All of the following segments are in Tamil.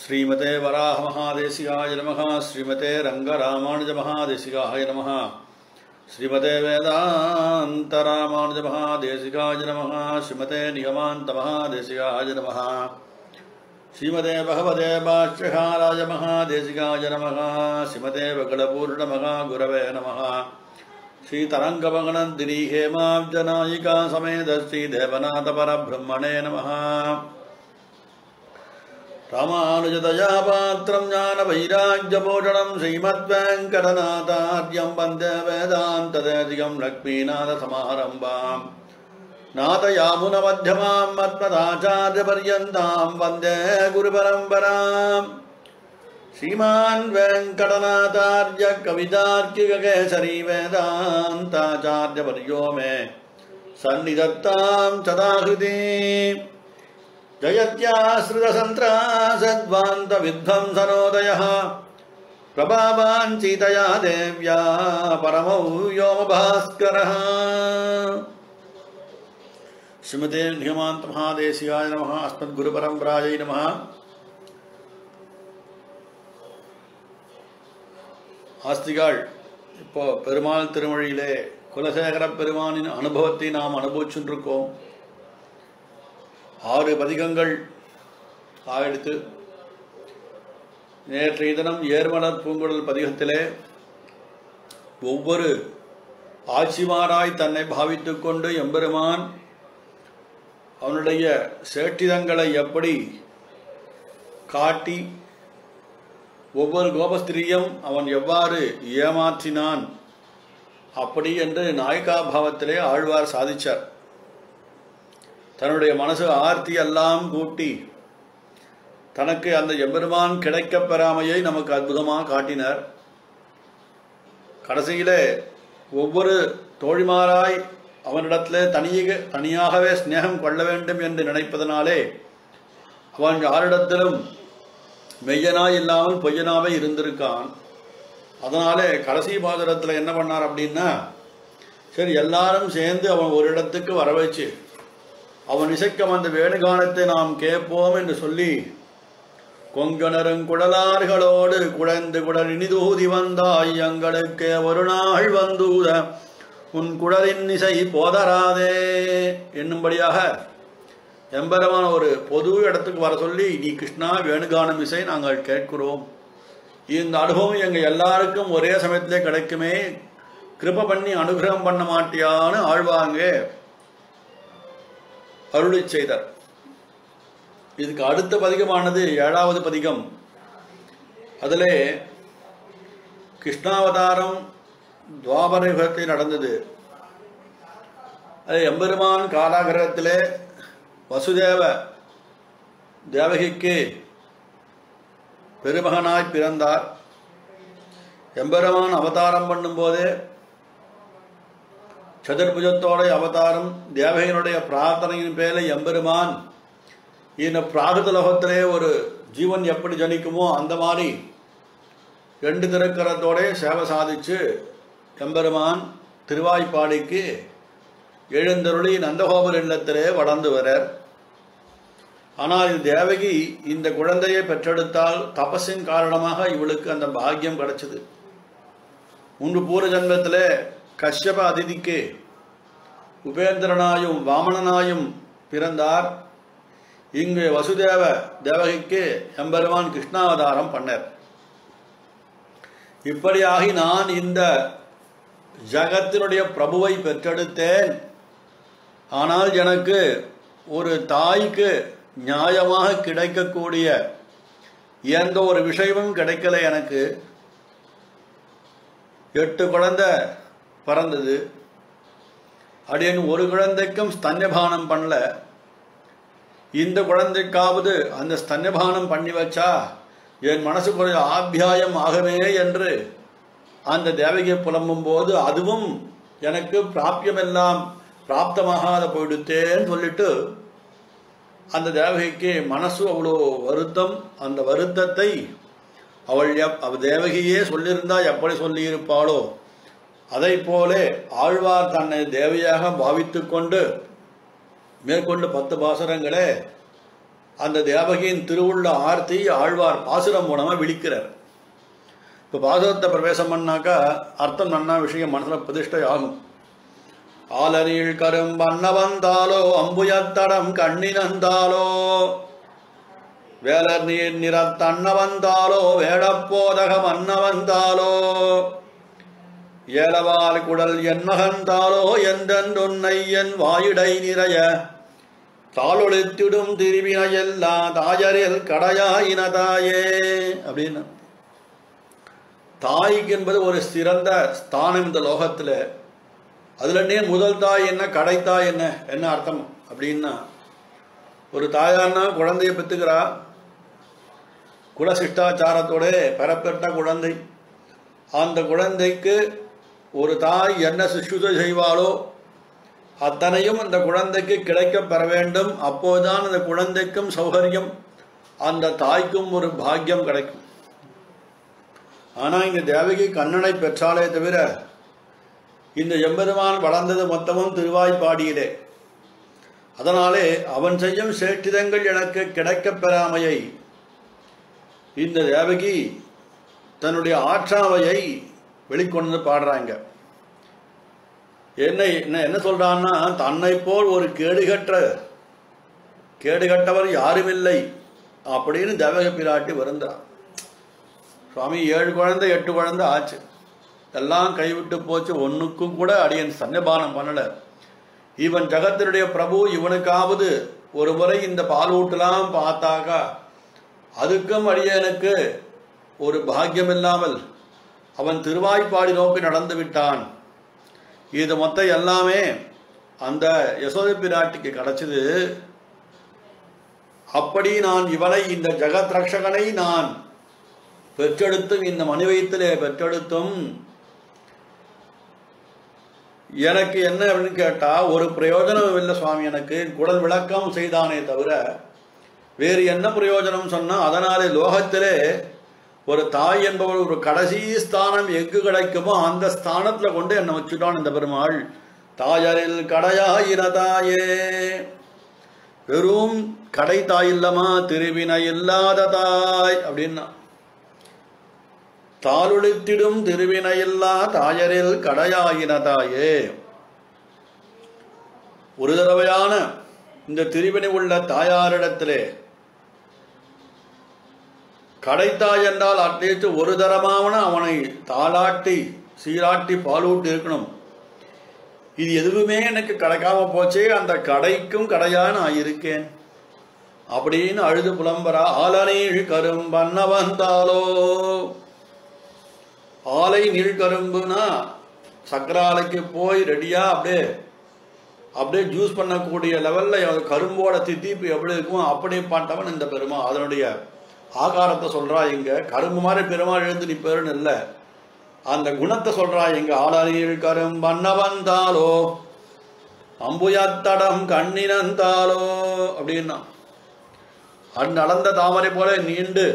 ஸ்ரீமதே வராக மகாதேசிகாய நமः ஸ்ரீமதே ரங்கராமானுஜ மகாதேசிகாய நமः ஸ்ரீமதே வேதாந்த ராமானுஜ மகாதேசிகாய நமः ஸ்ரீமதே நிகமாந்த மகாதேசிகாய நமः ஸ்ரீமதே பகவதே பாஷ்யகாராய மகாதேசிகாய நமः ஸ்ரீமதே வகடபூர்ண மகாகுரவே நமः श्रीतरङ्गमगनन्दिनी हेमाब्जनायिका समेत श्रीदेवनाथपरब्रह्मणे नमः रामानुजदयापात्रं ज्ञानवैराग्यभूषणं श्रीमद्वेङ्कटनाथार्यं वन्दे वेदान्तदेशिकं लक्ष्मीनाथसमारम्भां नाथयामुनमध्यमां मत्मदाचार्यपर्यन्तां वन्दे गुरुपरम्पराम् श्रीमान् वेङ्कटनाथार्य कवितार्किककेसरी वेदान्ताचार्यवर्यो मे सन्निधत्तां सदाहृति जयत्याश्रितसन्त्रासद्वान्तविध्वंसनोदयः प्रभावान् सीतया देव्या परमौ व्योमभास्करः श्रीमते निगमान्तमहादेशिकाय नमः अस्मद्गुरुपरम्परायै नमः ஆஸ்திகாள் இப்போ பெருமாள் திருமொழியிலே குலசேகர பெருமானின் அனுபவத்தை நாம் அனுபவிச்சுருக்கோம் ஆறு பதிகங்கள் ஆயிடுத்து நேற்றைய தினம் ஏர்மலர் பூங்குழல் பதிகத்திலே ஒவ்வொரு ஆட்சிமாராய் தன்னை பாவித்துக் கொண்டு எம்பெருமான் அவனுடைய சேட்டிதங்களை எப்படி காட்டி ஒவ்வொரு கோபஸ்திரியும் அவன் எவ்வாறு ஏமாற்றினான் அப்படி என்று நாயகா பாவத்திலே ஆழ்வார் சாதிச்சார் தன்னுடைய மனசு ஆர்த்தி எல்லாம் கூட்டி தனக்கு அந்த எம்பெருமான் கிடைக்கப் பெறாமையை நமக்கு அற்புதமாக காட்டினார் கடைசியிலே ஒவ்வொரு தோழிமாராய் அவனிடத்திலே தனியாக தனியாகவே ஸ்நேகம் கொள்ள வேண்டும் என்று நினைப்பதனாலே அவன் யாரிடத்திலும் மெய்யனாய் இல்லாமல் பொய்யனாவே இருந்திருக்கான் அதனாலே கடைசி பாதரத்தில் என்ன பண்ணார் அப்படின்னா சரி எல்லாரும் சேர்ந்து அவன் ஒரு இடத்துக்கு வர வச்சு அவன் இசைக்கம் அந்த வேணுகானத்தை நாம் கேட்போம் என்று சொல்லி கொங்கணருங்குடலார்களோடு குழந்து குடல் இனிதூதி வந்தாய் எங்களுக்கு ஒரு நாள் வந்தூத உன் குடலின் இசை போதராதே என்னும்படியாக எம்பெருமான ஒரு பொது இடத்துக்கு வர சொல்லி நீ கிருஷ்ணா வேணுகானம் இசை நாங்கள் கேட்கிறோம் இந்த அனுபவம் எங்கள் எல்லாருக்கும் ஒரே சமயத்திலே கிடைக்குமே கிருப பண்ணி அனுகிரகம் பண்ண மாட்டியான்னு ஆழ்வாங்க அருளி செய்தார் இதுக்கு அடுத்த பதிகமானது ஏழாவது பதிகம் அதிலே கிருஷ்ணாவதாரம் துவாபர யுகத்தில் நடந்தது அது எம்பெருமான் காலாகிரகத்திலே வசுதேவ தேவகிக்கு பெருமகனாய் பிறந்தார் எம்பெருமான் அவதாரம் பண்ணும்போதே சதுர்புஜத்தோட அவதாரம் தேவகையினுடைய பிரார்த்தனையின் பேரில் எம்பெருமான் இந்த பிராகிருத லோகத்திலே ஒரு ஜீவன் எப்படி ஜனிக்குமோ அந்த மாதிரி ரெண்டு திருக்கரத்தோட சேவை சாதிச்சு எம்பெருமான் திருவாய்ப்பாடிக்கு எழுந்தருளி நந்தகோபுர இல்லத்திலே வளர்ந்து வரார் ஆனால் தேவகி இந்த குழந்தையை பெற்றெடுத்தால் தபஸின் காரணமாக இவளுக்கு அந்த பாக்கியம் கிடைச்சது முன்பு பூர்வ ஜன்மத்திலே கஷ்யப அதிதிக்கு உபேந்திரனாயும் வாமனனாயும் பிறந்தார் இங்கு வசுதேவ தேவகிக்கு எம்பெருமான் கிருஷ்ணாவதாரம் பண்ணார் இப்படியாகி நான் இந்த ஜகத்தினுடைய பிரபுவை பெற்றெடுத்தேன் ஆனால் எனக்கு ஒரு தாய்க்கு நியாயமாக கிடைக்கக்கூடிய எந்த ஒரு விஷயமும் கிடைக்கல எனக்கு எட்டு குழந்தை பிறந்தது அப்படின்னு ஒரு குழந்தைக்கும் ஸ்தன்யபானம் பண்ணல இந்த குழந்தைக்காவது அந்த ஸ்தன்யபானம் பண்ணி வச்சா என் மனசுக்கு ஒரு ஆபியாயம் ஆகவே என்று அந்த தேவகியை புலம்பும் போது அதுவும் எனக்கு பிராபியமெல்லாம் பிராப்தமாகாத போயிடுத்தேன்னு சொல்லிட்டு அந்த தேவகிக்கு மனசு அவ்வளோ வருத்தம் அந்த வருத்தத்தை அவள் எப் அவ தேவகியே சொல்லியிருந்தா எப்படி சொல்லியிருப்பாளோ அதை போலே ஆழ்வார் தன்னை தேவையாக பாவித்து கொண்டு மேற்கொண்டு பத்து பாசரங்களே அந்த தேவகியின் திருவுள்ள ஆர்த்தி ஆழ்வார் பாசுரம் மூலமாக விழிக்கிறார் இப்போ பாசுரத்தை பிரவேசம் பண்ணாக்கா அர்த்தம் நன்னா விஷயம் மனசில் பிரதிஷ்டை ஆகும் ஆலரில் கரும் வந்தாலோ அம்புயத்தடம் கண்ணினந்தாலோ வேலர் நீர் நிறத்தண்ண வந்தாலோ வேடப்போதகம் அன்ன வந்தாலோ ஏலவால் குடல் என் மகந்தாலோ எந்தென்றுன்னை என் வாயிடை நிறைய தாளொழித்திடும் திருவினையெல்லா தாயரில் கடையாயின தாயே அப்படின்னு தாய்க்கு என்பது ஒரு சிறந்த ஸ்தானம் இந்த லோகத்தில் அதுலன்னே முதல் தாய் என்ன கடை தாய் என்ன என்ன அர்த்தம் அப்படின்னா ஒரு தாயார்னா குழந்தைய பெற்றுக்கிறா குலசிஷ்டாச்சாரத்தோட பெறப்பெற்ற குழந்தை அந்த குழந்தைக்கு ஒரு தாய் என்ன சுசுதை செய்வாளோ அத்தனையும் அந்த குழந்தைக்கு கிடைக்க பெற வேண்டும் அப்போதுதான் அந்த குழந்தைக்கும் சௌகரியம் அந்த தாய்க்கும் ஒரு பாக்கியம் கிடைக்கும் ஆனால் இங்க தேவகி கண்ணனை பெற்றாலே தவிர இந்த எம்பெருமான் வளர்ந்தது மொத்தமும் திருவாய்ப்பாடியிலே அதனாலே அவன் செய்யும் சேட்டிதங்கள் எனக்கு கிடைக்கப் பெறாமையை இந்த தேவகி தன்னுடைய ஆற்றாமையை வெளிக்கொண்டு பாடுறாங்க என்ன என்ன என்ன சொல்றான்னா தன்னை போல் ஒரு கேடுகற்ற கேடுகட்டவர் யாருமில்லை அப்படின்னு தேவக பிராட்டி வருந்தார் சுவாமி ஏழு குழந்தை எட்டு குழந்தை ஆச்சு எல்லாம் கைவிட்டு போச்சு ஒன்றுக்கும் கூட அடியன் சன்னிபானம் பண்ணல இவன் ஜகத்தினுடைய பிரபு இவனுக்காவது ஒரு முறை இந்த பாலூட்டலாம் பார்த்தாக்கா அதுக்கும் அடியனுக்கு ஒரு பாக்கியம் இல்லாமல் அவன் திருவாய்ப்பாடி நோக்கி நடந்து விட்டான் இது மொத்தம் எல்லாமே அந்த யசோத பிராட்டிக்கு கிடைச்சது அப்படி நான் இவனை இந்த ஜெகத் ரக்ஷகனை நான் பெற்றெடுத்தும் இந்த மணிவயத்திலே பெற்றெடுத்தும் எனக்கு என்ன அப்படின்னு கேட்டா ஒரு பிரயோஜனம் இல்லை சுவாமி எனக்கு குடல் விளக்கம் செய்தானே தவிர வேறு என்ன பிரயோஜனம் சொன்னா அதனாலே லோகத்திலே ஒரு தாய் என்பவர் ஒரு கடைசி ஸ்தானம் எங்கு கிடைக்குமோ அந்த ஸ்தானத்துல கொண்டு என்னை வச்சுட்டான் இந்த பெருமாள் தாயரில் கடையாயின தாயே வெறும் கடை தாய் இல்லமா திருவினை இல்லாத தாய் அப்படின்னா தாளுளித்திடும் திருவினையில்லா தாயரில் கடையாயின தாயே ஒரு தடவையான இந்த திருவினை உள்ள தாயாரிடத்திலே கடைத்தாய் என்றால் அட்லீஸ்ட் ஒரு தரமாவன அவனை தாளாட்டி சீராட்டி பாலூட்டி இருக்கணும் இது எதுவுமே எனக்கு கிடைக்காம போச்சே அந்த கடைக்கும் கடையா நான் இருக்கேன் அப்படின்னு அழுது புலம்பரா ஆலனீழ் கரும்பண்ண வந்தாலோ ஆலை நீழ்கரும்புனா சக்கராலைக்கு போய் ரெடியா அப்படியே அப்படியே ஜூஸ் பண்ணக்கூடிய லெவல்ல கரும்போட தித்திப்பு எப்படி இருக்கும் அப்படி பாட்டவன் இந்த பெருமா அதனுடைய ஆகாரத்தை சொல்றா இங்க கரும்பு மாதிரி பெருமாள் எழுந்து நிப்பேருன்னு இல்லை அந்த குணத்தை சொல்றா இங்க ஆளறியில் கரும்பண்ண வந்தாலோ அம்புயத்தடம் கண்ணினந்தாலோ அப்படின்னா அந் நடந்த தாமரை போல நீண்டு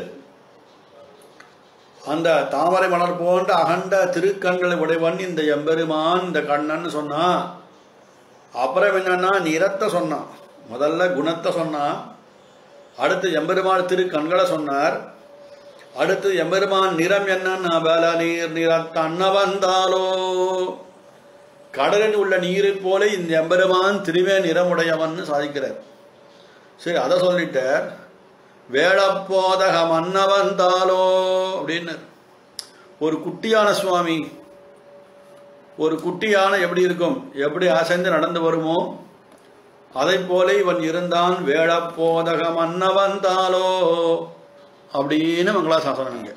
அந்த தாமரை மலர் போன்ற அகண்ட திருக்கண்களை உடையவன் இந்த எம்பெருமான் இந்த கண்ணன் சொன்னா அப்புறம் என்னன்னா நிறத்தை சொன்னான் முதல்ல குணத்தை சொன்னான் அடுத்து எம்பெருமான் திரு கண்களை சொன்னார் அடுத்து எம்பெருமான் நிறம் என்னன்னா வேல நீர் நிறத்தண்ண வந்தாலோ கடலில் உள்ள நீரைப் போல இந்த எம்பெருமான் திருவே நிறமுடையவன் சாதிக்கிறார் சரி அதை சொல்லிட்டார் வேளப்போதக மன்ன வந்தாலோ அப்படின்னு ஒரு குட்டியான சுவாமி ஒரு குட்டியான எப்படி இருக்கும் எப்படி அசைந்து நடந்து வருமோ அதை போல இவன் இருந்தான் வேளப்போதக மன்ன வந்தாலோ அப்படின்னு மங்களாசாசனம் இங்க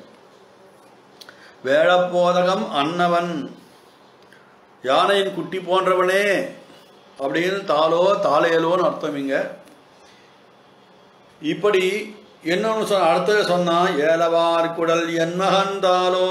வேளப்போதகம் அன்னவன் யானையின் குட்டி போன்றவனே அப்படின்னு தாளோ தாளையலோன்னு அர்த்தம் இங்க இப்படி என்னன்னு சொன்ன அடுத்தது சொன்னா ஏலவார் குடல் என் மகன் தாளோ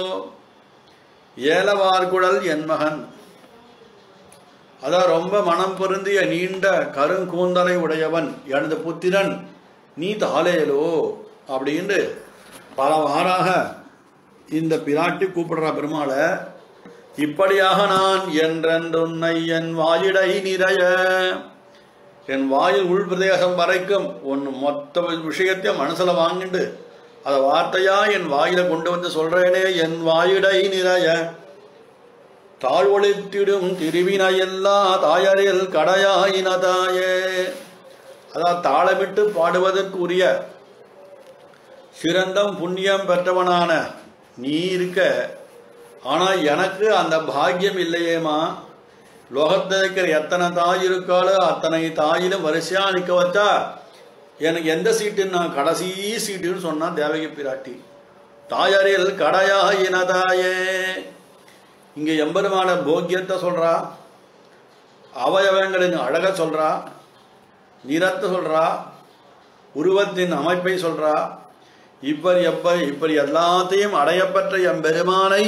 ஏலவார் குடல் என் மகன் அதான் ரொம்ப மனம் பொருந்திய நீண்ட கருங்கூந்தலை உடையவன் எனது புத்திரன் நீ தாளேலோ அப்படின்னு பல வாராக இந்த பிராட்டி கூப்பிடுற பெருமாளை இப்படியாக நான் என்றென்றுன்னை என் வாயிடை நிறைய என் வாயில் உள் பிரதேசம் வரைக்கும் ஒன்று மொத்த விஷயத்தையும் மனசுல வாங்கிட்டு அதை வார்த்தையா என் வாயில கொண்டு வந்து சொல்றேனே என் வாயிடை நிறைய தாழ்வொழித்திடும் திருவின எல்லா தாயரில் கடையாயின தாயே அதான் தாளமிட்டு பாடுவதற்குரிய சிறந்தம் புண்ணியம் பெற்றவனான நீ இருக்க ஆனா எனக்கு அந்த பாக்கியம் இல்லையேமா லோகத்தில் இருக்கிற எத்தனை தாய் இருக்காளோ அத்தனை தாயிலும் வரிசையா நிற்க வச்சா எனக்கு எந்த சீட்டுன்னு நான் கடைசி சீட்டுன்னு சொன்னா தேவகி பிராட்டி தாயரில் கடையாயின தாயே இங்க எம்பெருமான போக்கியத்தை சொல்றா அவயவங்களின் அழக சொல்றா நிறத்தை சொல்றா உருவத்தின் அமைப்பை சொல்றா இப்படி எப்ப இப்படி எல்லாத்தையும் அடையப்பெற்ற எம்பெருமானை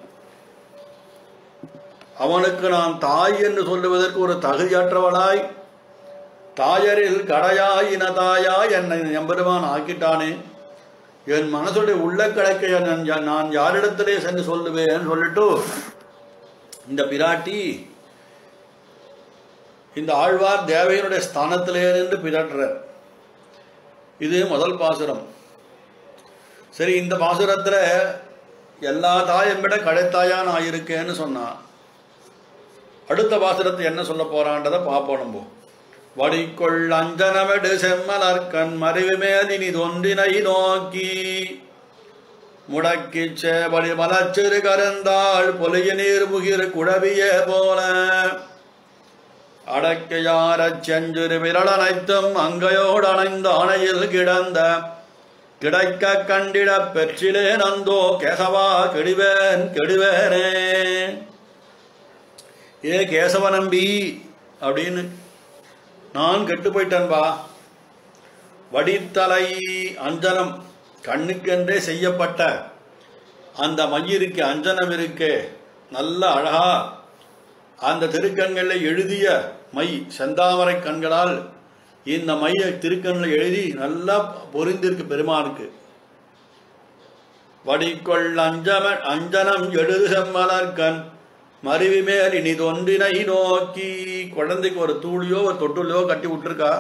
அவனுக்கு நான் தாய் என்று சொல்லுவதற்கு ஒரு தகுதியற்றவளாய் தாயரில் கடையாயின தாயா என்னை எம்பெருமான் ஆக்கிட்டானே என் மனசுடைய உள்ள கிடக்க நான் யா- நான் யாரிடத்திலே சென்று சொல்லுவேன் சொல்லிட்டு இந்த பிராட்டி இந்த ஆழ்வார் தேவையனுடைய ஸ்தானத்திலே நின்று பிராட்டுறார் இது முதல் பாசுரம் சரி இந்த பாசுரத்துல எல்லா தாயும் விட கடைத்தாயா நான் இருக்கேன்னு சொன்னான் அடுத்த பாசுரத்தை என்ன சொல்ல போறான்றதை பார்ப்போம் நம்ம வடிக்கொள் அஞ்சனமெடு செம்மலர்கண் மறைவு மேலினி தொன்றினை நோக்கி முடக்கிச் சேவடி மலச்சிறு கருந்தாள் பொலிய நீர் முகிர் குழவிய போல அடக்கையாரச் செஞ்சிறு விரலனைத்தும் அங்கையோடு அணைந்த அணையில் கிடந்த கிடைக்க கண்டிட பெற்றிலே நந்தோ கேசவா கெடுவேன் கெடுவேனே ஏ கேசவ நம்பி அப்படின்னு நான் கெட்டு போயிட்டேன்பா வடித்தலை அஞ்சனம் கண்ணுக்கென்றே செய்யப்பட்ட அந்த மையிருக்கு அஞ்சனம் இருக்கே நல்ல அழகா அந்த திருக்கண்களில் எழுதிய மை செந்தாமரை கண்களால் இந்த மைய திருக்கண்ணில் எழுதி நல்லா பொருந்திருக்கு பெருமானுக்கு வடிக்கொள் அஞ்சம அஞ்சனம் எழுது செம்மலர்கண் மருவி மேல் இனி தொன்றினை நோக்கி குழந்தைக்கு ஒரு தூளியோ ஒரு தொட்டுலையோ கட்டி விட்டுருக்கா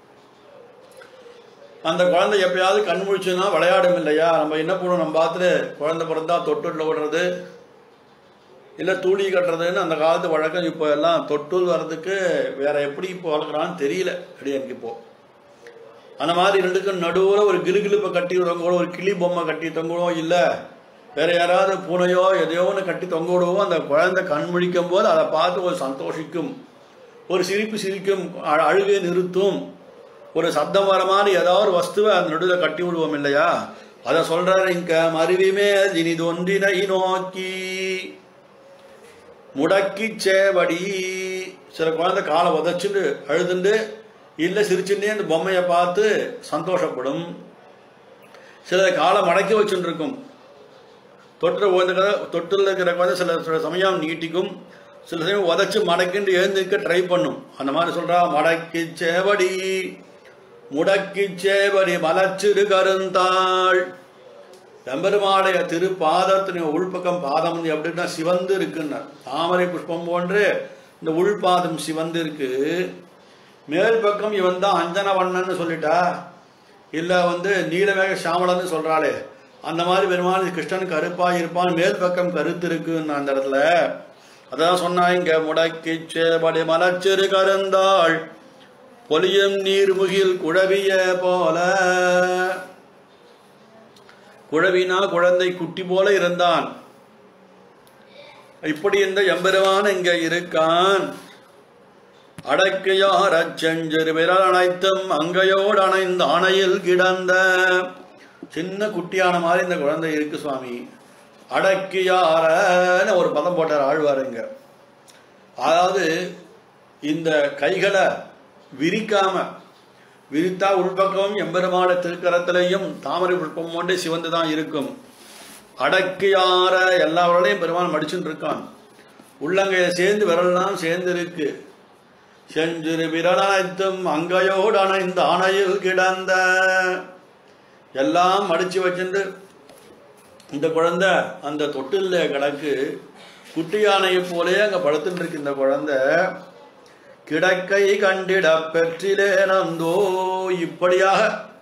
அந்த குழந்தை எப்பயாவது கண் முழிச்சுன்னா விளையாடும் இல்லையா நம்ம என்ன பண்ணுவோம் நம்ம பார்த்துட்டு குழந்தை பிறந்தா தொட்டுல விடுறது இல்லை தூளி கட்டுறதுன்னு அந்த காலத்து வழக்கம் இப்போ எல்லாம் தொட்டுல் வர்றதுக்கு வேற எப்படி இப்போ வளர்க்குறான்னு தெரியல அப்படி எனக்கு இப்போ அந்த மாதிரி ரெண்டுக்கும் நடுவில் ஒரு கிலுகிலுப்பை கட்டி தொங்குவோம் ஒரு கிளி பொம்மை கட்டி தொங்குவோம் இல்லை வேற யாராவது பூனையோ எதையோ ஒன்று கட்டி தொங்க விடுவோம் அந்த குழந்தை கண் முழிக்கும் போது அதை பார்த்து ஒரு சந்தோஷிக்கும் ஒரு சிரிப்பு சிரிக்கும் அ- அழுகை நிறுத்தும் ஒரு சப்தம் வர மாதிரி ஏதாவது ஒரு வஸ்துவை அந்த நடுவில் கட்டி விடுவோம் இல்லையா அதை சொல்றாரு இங்க மருவிமே இனிது ஒன்றினை நோக்கி முடக்கி சேவடி சில குழந்தை காலை உதச்சுட்டு அழுதுண்டு இல்லை சிரிச்சுட்டே அந்த பொம்மையை பார்த்து சந்தோஷப்படும் சில காலை மடக்கி வச்சுட்டு இருக்கும் தொட்டு ஓய்ந்த தொட்டில் இருக்கிற குழந்தை சில சில சமயம் நீட்டிக்கும் சில சமயம் உதச்சு மடக்கிண்டு எழுந்திருக்க ட்ரை பண்ணும் அந்த மாதிரி சொல்றா மடக்கி சேவடி முடக்கி சேவடி மலச்சிறு கருந்தாள் எம்பெருமாடைய திருப்பாதத்தின் உள்பக்கம் பாதம் வந்து எப்படின்னா சிவந்து இருக்குன்னு தாமரை புஷ்பம் போன்று இந்த உள்பாதம் சிவந்து இருக்கு மேல் பக்கம் இவன் தான் அஞ்சனவண்ணன்னு சொல்லிட்டா இல்ல வந்து நீலமேக சாமளன்னு சொல்றாளே அந்த மாதிரி பெருமாள் கிருஷ்ணன் கருப்பா இருப்பான் மேல் பக்கம் கருத்து இருக்குன்னு அந்த இடத்துல அதான் சொன்னா இங்க முடக்கி சேபடி மலச்சிறு கருந்தாள் பொலியும் நீர்முகில் குழவிய போல குழவினா குழந்தை குட்டி போல இருந்தான் இப்படி இந்த எம்பெருமான் இங்க இருக்கான் அடக்கையார் அச்செஞ்சரு விரல் அனைத்தும் அங்கையோடு அணைந்த அணையில் கிடந்த சின்ன குட்டியான மாதிரி இந்த குழந்தை இருக்கு சுவாமி அடக்கியாரன்னு ஒரு பதம் போட்டார் ஆழ்வாருங்க அதாவது இந்த கைகளை விரிக்காம விரித்தா உள்பக்கம் எம்பெருமான திருக்கரத்திலையும் தாமரை புஷ்பம் போன்றே சிவந்து தான் இருக்கும் அடக்கியார எல்லா விரலையும் பெருமான் மடிச்சுட்டு இருக்கான் உள்ளங்கையை சேர்ந்து விரல்லாம் சேர்ந்து இருக்கு செஞ்சிறு விரலனைத்தும் அங்கையோடு அணைந்த அணையில் கிடந்த எல்லாம் மடிச்சு வச்சுட்டு இந்த குழந்தை அந்த தொட்டில்ல கிடக்கு குட்டி யானையை போலே அங்க படுத்துட்டு இருக்கு இந்த குழந்தை கிடக்கை கண்டிட பெற்றிலேனந்தோ இப்படியாக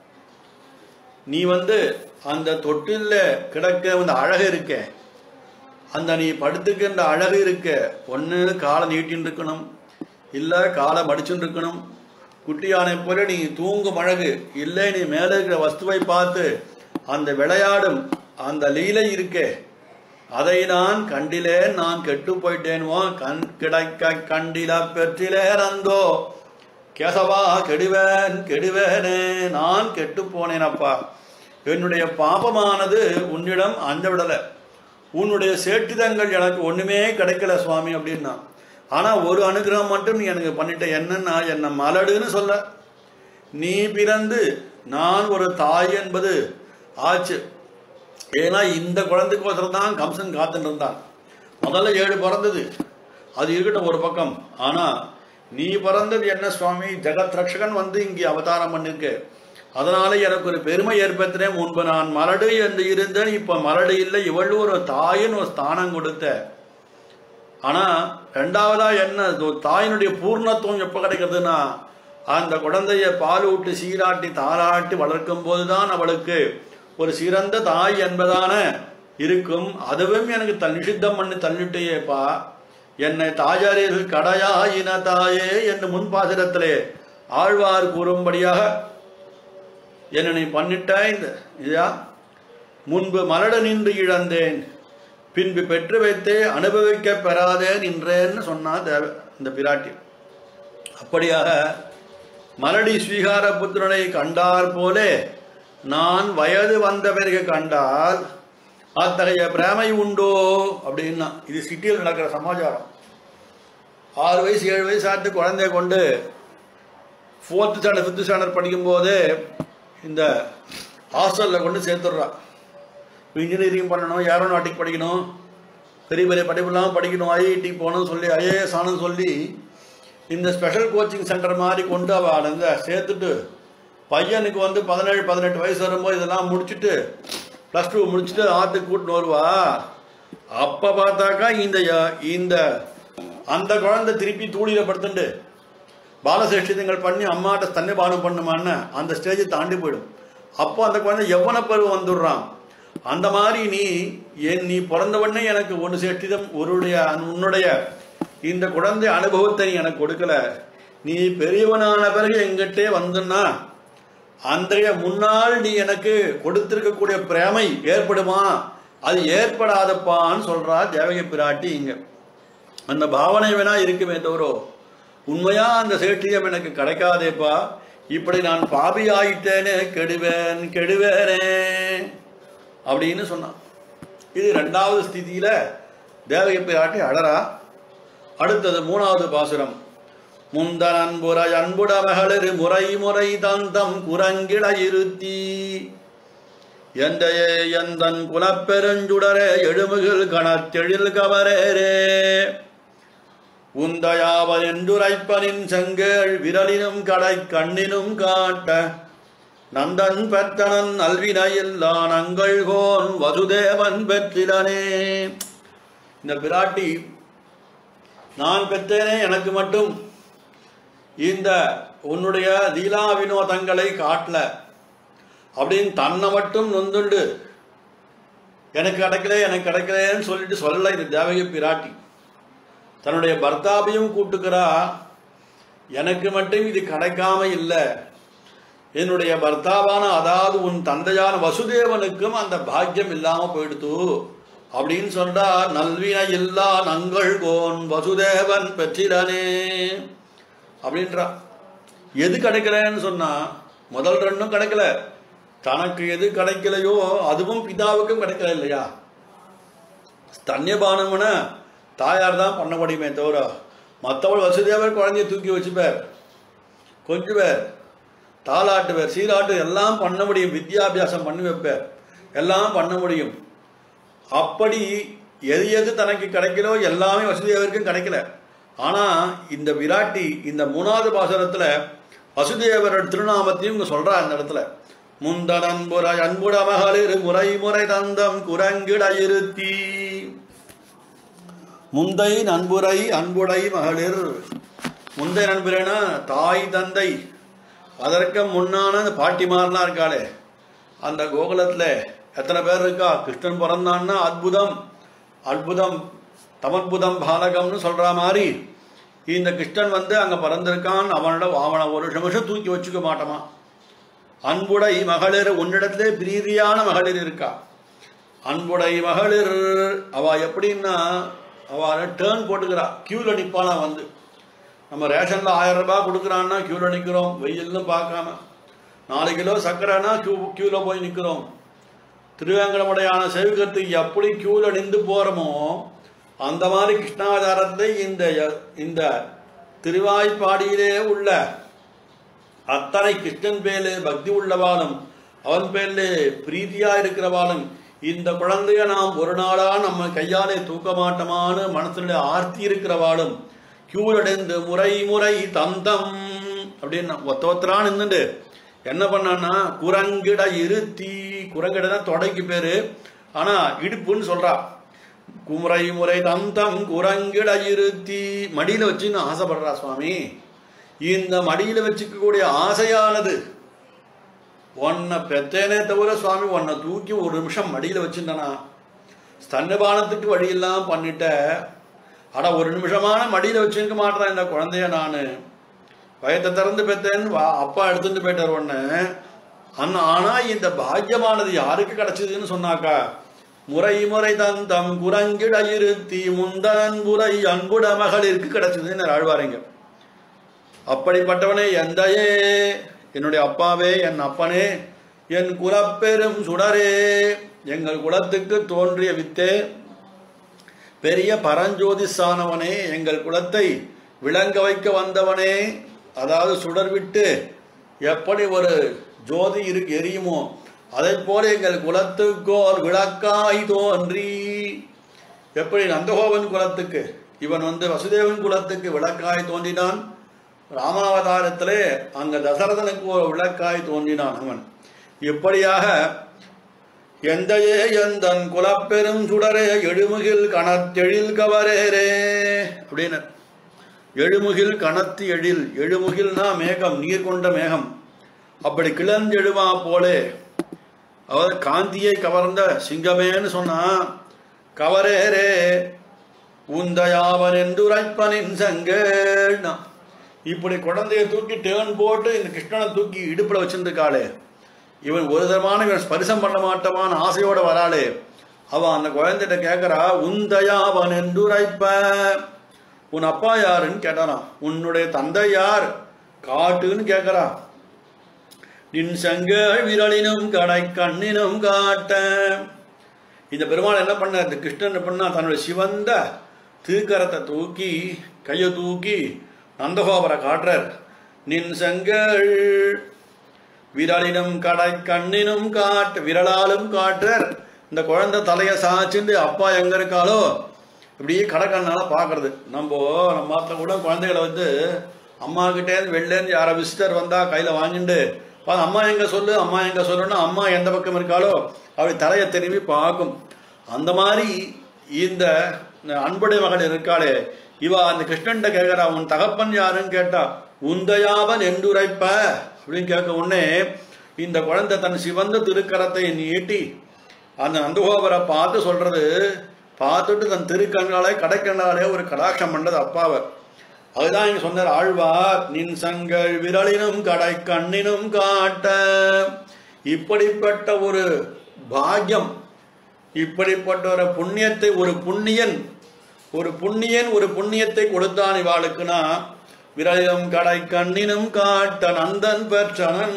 நீ வந்து அந்த தொட்டில்ல கிடக்க அந்த அழகு இருக்க அந்த நீ படுத்துக்கின்ற அழகு இருக்க ஒன்று காலை நீட்டின்னு இருக்கணும் இல்லை காலை மடிச்சுன்னு இருக்கணும் குட்டியானை போல நீ தூங்கும் அழகு இல்லை நீ மேலே இருக்கிற வஸ்துவை பார்த்து அந்த விளையாடும் அந்த லீலை இருக்கே அதை நான் கண்டிலேன் நான் கெட்டு போயிட்டேன்வோ கண் கிடைக்க கண்டில பெற்றிலேன் அந்தோ கேசவா கெடுவேன் கெடுவேனே நான் கெட்டு போனேனப்பா என்னுடைய பாபமானது உன்னிடம் அந்த விடலை உன்னுடைய சேட்டிதங்கள் எனக்கு ஒண்ணுமே கிடைக்கல சுவாமி அப்படின்னா ஆனா ஒரு அனுகிரகம் மட்டும் நீ எனக்கு பண்ணிட்ட என்னன்னா என்ன மலடுன்னு சொல்ல நீ பிறந்து நான் ஒரு தாய் என்பது ஆச்சு ஏன்னா இந்த குழந்தைக்கோசரம் தான் கம்சன் காத்துட்டு இருந்தான் முதல்ல ஏழு பிறந்தது அது இருக்கட்டும் ஒரு பக்கம் ஆனா நீ பிறந்தது என்ன சுவாமி ஜெகத் ரட்சகன் வந்து இங்கே அவதாரம் பண்ணிருக்க அதனால எனக்கு ஒரு பெருமை ஏற்படுத்தினேன் முன்பு நான் மலடு என்று இருந்தேன் இப்ப மலடு இல்லை இவள் ஒரு தாயின் ஒரு ஸ்தானம் கொடுத்த ஆனா ரெண்டாவதா என்ன இது ஒரு தாயினுடைய பூர்ணத்துவம் எப்ப கிடைக்கிறதுனா அந்த குழந்தைய பால் ஊட்டி சீராட்டி தாராட்டி வளர்க்கும் போதுதான் அவளுக்கு ஒரு சிறந்த தாய் என்பதான இருக்கும் அதுவும் எனக்கு தன் நிஷித்தம் பண்ணி தள்ளிட்டேப்பா என்னை தாயாரில் கடையாயின தாயே என்று முன்பாசிரத்திலே ஆழ்வார் கூறும்படியாக என்ன நீ பண்ணிட்ட இந்த இதா முன்பு மலட நின்று இழந்தேன் பின்பு பெற்று வைத்தே அனுபவிக்க பெறாதே நின்றேன்னு சொன்னா தேவ இந்த பிராட்டி அப்படியாக மலடி ஸ்வீகார புத்திரனை கண்டார் போலே நான் வயது வந்த பிறகு கண்டால் அத்தகைய பிரேமை உண்டோ அப்படின்னா இது சிட்டியில் நடக்கிற சமாச்சாரம் ஆறு வயசு ஏழு வயசு ஆட்டு குழந்தைய கொண்டு ஃபோர்த்து ஸ்டாண்டர்ட் ஃபிஃப்த் ஸ்டாண்டர்ட் படிக்கும்போதே இந்த ஹாஸ்டலில் கொண்டு சேர்த்துடுறா இன்ஜினியரிங் பண்ணணும் ஏரோநாட்டிக் படிக்கணும் பெரிய பெரிய படிப்புலாம் படிக்கணும் ஐஐடி போகணும் சொல்லி ஐஏஎஸ் ஆனு சொல்லி இந்த ஸ்பெஷல் கோச்சிங் சென்டர் மாதிரி கொண்டு அவள் அங்கே சேர்த்துட்டு பையனுக்கு வந்து பதினேழு பதினெட்டு வயசு வரும்போது இதெல்லாம் முடிச்சுட்டு ப்ளஸ் டூ முடிச்சுட்டு ஆற்றுக்கு கூட்டின்னு வருவா அப்போ பார்த்தாக்கா இந்த இந்த அந்த குழந்தை திருப்பி தூளியில் படுத்துண்டு பாலசேஷிதங்கள் பண்ணி அம்மாட்ட ஸ்தன்யபானம் பண்ணுமான்னு அந்த ஸ்டேஜை தாண்டி போயிடும் அப்போ அந்த குழந்தை எவ்வளோ பருவம் வந்துடுறான் அந்த மாதிரி நீ என் நீ பிறந்த உடனே எனக்கு ஒன்று சேட்டிதம் உன்னுடைய உன்னுடைய இந்த குழந்தை அனுபவத்தை நீ எனக்கு கொடுக்கல நீ பெரியவனான பிறகு எங்கிட்டே வந்துன்னா அன்றைய முன்னால் நீ எனக்கு கொடுத்திருக்கக்கூடிய பிரேமை ஏற்படுமா அது ஏற்படாதப்பான்னு சொல்றா தேவகை பிராட்டி இங்க அந்த பாவனை வேணா இருக்குமே தவிர உண்மையா அந்த சேட்டியம் எனக்கு கிடைக்காதேப்பா இப்படி நான் பாபி ஆயிட்டேனே கெடுவேன் கெடுவேனே அப்படின்னு சொன்னான் இது ரெண்டாவது ஸ்திதியில தேவகை பிராட்டி அழறா அடுத்தது மூணாவது பாசுரம் முந்தன் அன்புரை அன்புட மகளிர் முறை முறை தந்தம் குரங்கிட இருத்தி எந்தையே எந்தன் குலப்பெருஞ்சுடரே எழுமுகில் கணத்தெழில் கவரேரே உந்தயாவல் என்றுரைப்பனின் செங்கேள் விரலினும் கடை கண்ணினும் காட்ட நந்தன் பெற்றனன் நல்வினையில்லான் அங்கள்கோன் வசுதேவன் பெற்றிலனே இந்த பிராட்டி நான் பெற்றேனே எனக்கு மட்டும் இந்த உன்னுடைய லீலா வினோதங்களை காட்டல அப்படின்னு தன்னை மட்டும் நொந்துண்டு எனக்கு கிடைக்கல எனக்கு கிடைக்கலன்னு சொல்லிட்டு சொல்லல இந்த தேவகி பிராட்டி தன்னுடைய பர்த்தாவையும் கூட்டுக்கிறா எனக்கு மட்டும் இது கிடைக்காம இல்லை என்னுடைய பர்த்தாவான அதாவது உன் தந்தையான வசுதேவனுக்கும் அந்த பாக்கியம் இல்லாம போயிடுத்து அப்படின்னு சொல்றா நல்வினை இல்லா நங்கள் கோன் வசுதேவன் பெற்றிலனே அப்படின்றா எது கிடைக்கலன்னு சொன்னா முதல் ரெண்டும் கிடைக்கல தனக்கு எது கிடைக்கலையோ அதுவும் பிதாவுக்கும் கிடைக்கல இல்லையா ஸ்தன்யபானம்னா தாயார் தான் பண்ண முடியுமே தவிர மற்றவள் வசுதேவர் குழந்தைய தூக்கி வச்சுப்பார் கொஞ்சுவார் தாளாட்டுவார் சீராட்டு எல்லாம் பண்ண முடியும் வித்யாபியாசம் பண்ணி வைப்பார் எல்லாம் பண்ண முடியும் அப்படி எது எது தனக்கு கிடைக்கலோ எல்லாமே வசுதேவருக்கும் கிடைக்கல ஆனா இந்த விராட்டி இந்த மூணாவது பாசனத்துல வசுதேவரோட திருநாமத்தையும் இங்க சொல்றா அந்த இடத்துல முந்தன் அன்புரை அன்புட மகளிர் முறை முறை தந்தம் குரங்கிட இருத்தி முந்தை நண்புரை அன்புடை மகளிர் முந்தைய நண்பரேனா தாய் தந்தை அதற்கு முன்னான அந்த பாட்டிமாரெலாம் இருக்காளே அந்த கோகுலத்தில் எத்தனை பேர் இருக்கா கிருஷ்ணன் பிறந்தான்னா அற்புதம் அற்புதம் தமற்புதம் பாலகம்னு சொல்ற மாதிரி இந்த கிருஷ்ணன் வந்து அங்க பிறந்திருக்கான் அவனோட அவனை ஒரு நிமிஷம் தூக்கி வச்சுக்க மாட்டாமா அன்புடை மகளிர் உன்னிடத்திலே பிரீதியான மகளிர் இருக்கா அன்புடை மகளிர் அவ எப்படின்னா அவ டேர்ன் போட்டுக்கிறா கியூல நிப்பானா வந்து நம்ம ரேஷன்ல ஆயிரம் ரூபாய் கொடுக்குறான்னா கியூல நிக்கிறோம் வெயில்னு பார்க்காம நாலு கிலோ சர்க்கரைனா கியூ கியூல போய் நிக்கிறோம் திருவேங்கடமுடையான சேவிகத்துக்கு எப்படி கியூல நின்று போறோமோ அந்த மாதிரி கிருஷ்ணாதாரத்தை இந்த இந்த திருவாய்ப்பாடியிலே உள்ள அத்தனை கிருஷ்ணன் பேர்ல பக்தி உள்ளவாளும் அவன் பேர்ல பிரீதியா இருக்கிறவாளும் இந்த குழந்தைய நாம் ஒரு நாளா நம்ம கையாலே தூக்க மாட்டோமான்னு மனசுல ஆர்த்தி இருக்கிறவாளும் கியூரடைந்து முறை முறை தந்தம் அப்படின்னு ஒத்த ஒத்தரா நின்றுண்டு என்ன பண்ணான்னா குரங்கிட இருத்தி குரங்கிட தான் தொடைக்கு பேரு ஆனா இடுப்புன்னு சொல்றா குமுறை முறை தந்தம் குரங்கிட இருத்தி மடியில வச்சுன்னு ஆசைப்படுறா சுவாமி இந்த மடியில வச்சுக்கக்கூடிய ஆசையானது உன்னை பெத்தேனே தவிர சுவாமி உன்னை தூக்கி ஒரு நிமிஷம் மடியில வச்சிருந்தனா ஸ்தன்னபானத்துக்கு வழியெல்லாம் பண்ணிட்ட அட ஒரு நிமிஷமான மடியில வச்சிருக்க மாட்டேன் இந்த குழந்தைய நான் வயத்தை திறந்து பெத்தேன்னு வா அப்பா எடுத்துட்டு போயிட்டார் ஒன்று அண்ணா ஆனா இந்த பாக்கியமானது யாருக்கு கிடைச்சதுன்னு சொன்னாக்கா முறை முறை தந்தம் குரங்கிட இருத்தி முந்தன் புரை அன்புட மகளிருக்கு கிடைச்சதுன்னு ஆழ்வாருங்க அப்படிப்பட்டவனே எந்தையே என்னுடைய அப்பாவே என் அப்பனே என் குலப்பெரும் சுடரே எங்கள் குலத்துக்கு தோன்றிய வித்தே பெரிய பரஞ்சோதிசானவனே எங்கள் குலத்தை விளங்க வைக்க வந்தவனே அதாவது சுடர் விட்டு எப்படி ஒரு ஜோதி இருக்கு எரியுமோ அதை போல எங்கள் குலத்துக்கோர் விளக்காய் தோன்றி எப்படி நந்தகோபன் குலத்துக்கு இவன் வந்து வசுதேவன் குலத்துக்கு விளக்காய் தோன்றினான் ராமாவதாரத்திலே அங்க தசரதனுக்கு ஒரு விளக்காய் தோன்றினான் அவன் இப்படியாக எந்தையே எந்தன் குலப்பெரும் சுடரே எழுமுகில் கணத்தெழில் கவரேரே அப்படின்னு எழுமுகில் கணத்து எழில் எழுமுகில்னா மேகம் நீர் கொண்ட மேகம் அப்படி கிளந்தெழுவா போலே அவர் காந்தியை கவர்ந்த சிங்கமேன்னு சொன்னா கவரேரே உந்தயாவன் என்றுரைப்பனின் சங்கேன்னா இப்படி குழந்தைய தூக்கி டேர்ன் போட்டு இந்த கிருஷ்ணனை தூக்கி இடுப்புல வச்சிருந்துக்காளே இவன் ஒரு தரமான இவன் ஸ்பரிசம் பண்ண மாட்டவான்னு ஆசையோட வராளே அவன் அந்த குழந்தைகிட்ட கேட்கறா உந்தயாவன் என்றுரைப்ப உன் அப்பா யாருன்னு கேட்டாராம் உன்னுடைய தந்தை யார் காட்டுன்னு கேட்கறா நின் செங்கல் விரலினும் கடை கண்ணினும் காட்ட இந்த பெருமாள் என்ன பண்ண இந்த கிருஷ்ணன் என்ன பண்ணா தன்னுடைய சிவந்த திருக்கரத்தை தூக்கி கையை தூக்கி நந்தகோபரை காட்டுறார் நின் செங்கல் விரலினும் கடை கண்ணினும் காட்டு விரலாலும் காட்டுறார் இந்த குழந்தை தலையை சாச்சுட்டு அப்பா எங்க இருக்காளோ இப்படியே கடைக்கண்ணால பார்க்கறது நம்ம நம்ம மாத்த கூட குழந்தைகளை வந்து அம்மா கிட்டே வெளிலேருந்து யாரோ விசிட்டர் வந்தா கையில வாங்கிட்டு "பா, அம்மா எங்க சொல்லு அம்மா எங்க சொல்லுன்னா அம்மா எந்த பக்கம் இருக்காளோ அப்படி தலையை திரும்பி பார்க்கும் அந்த மாதிரி இந்த அன்புடைய மகள் இருக்காளே இவ அந்த கிருஷ்ணன்ட்ட கேட்கிறா உன் தகப்பன் யாருன்னு கேட்டா உந்தயாவன் என்றுரைப்ப அப்படின்னு கேட்க உடனே இந்த குழந்தை தன் சிவந்த திருக்கரத்தை நீட்டி அந்த நந்தகோபரை பார்த்து சொல்றது பார்த்துட்டு தன் திருக்கண்ணாலே கடைக்கண்ணாலே ஒரு கடாட்சம் பண்ணது அப்பாவை அதுதான் இங்க சொன்னார் ஆழ்வார் நின் சங்கள் விரலினும் கடை கண்ணினும் காட்ட இப்படிப்பட்ட ஒரு பாக்கியம் இப்படிப்பட்ட ஒரு புண்ணியத்தை ஒரு புண்ணியன் ஒரு புண்ணியன் ஒரு புண்ணியத்தை கொடுத்தான் இவாளுக்குனா விரலினும் கடை கண்ணினும் காட்ட நந்தன் பெற்றனன்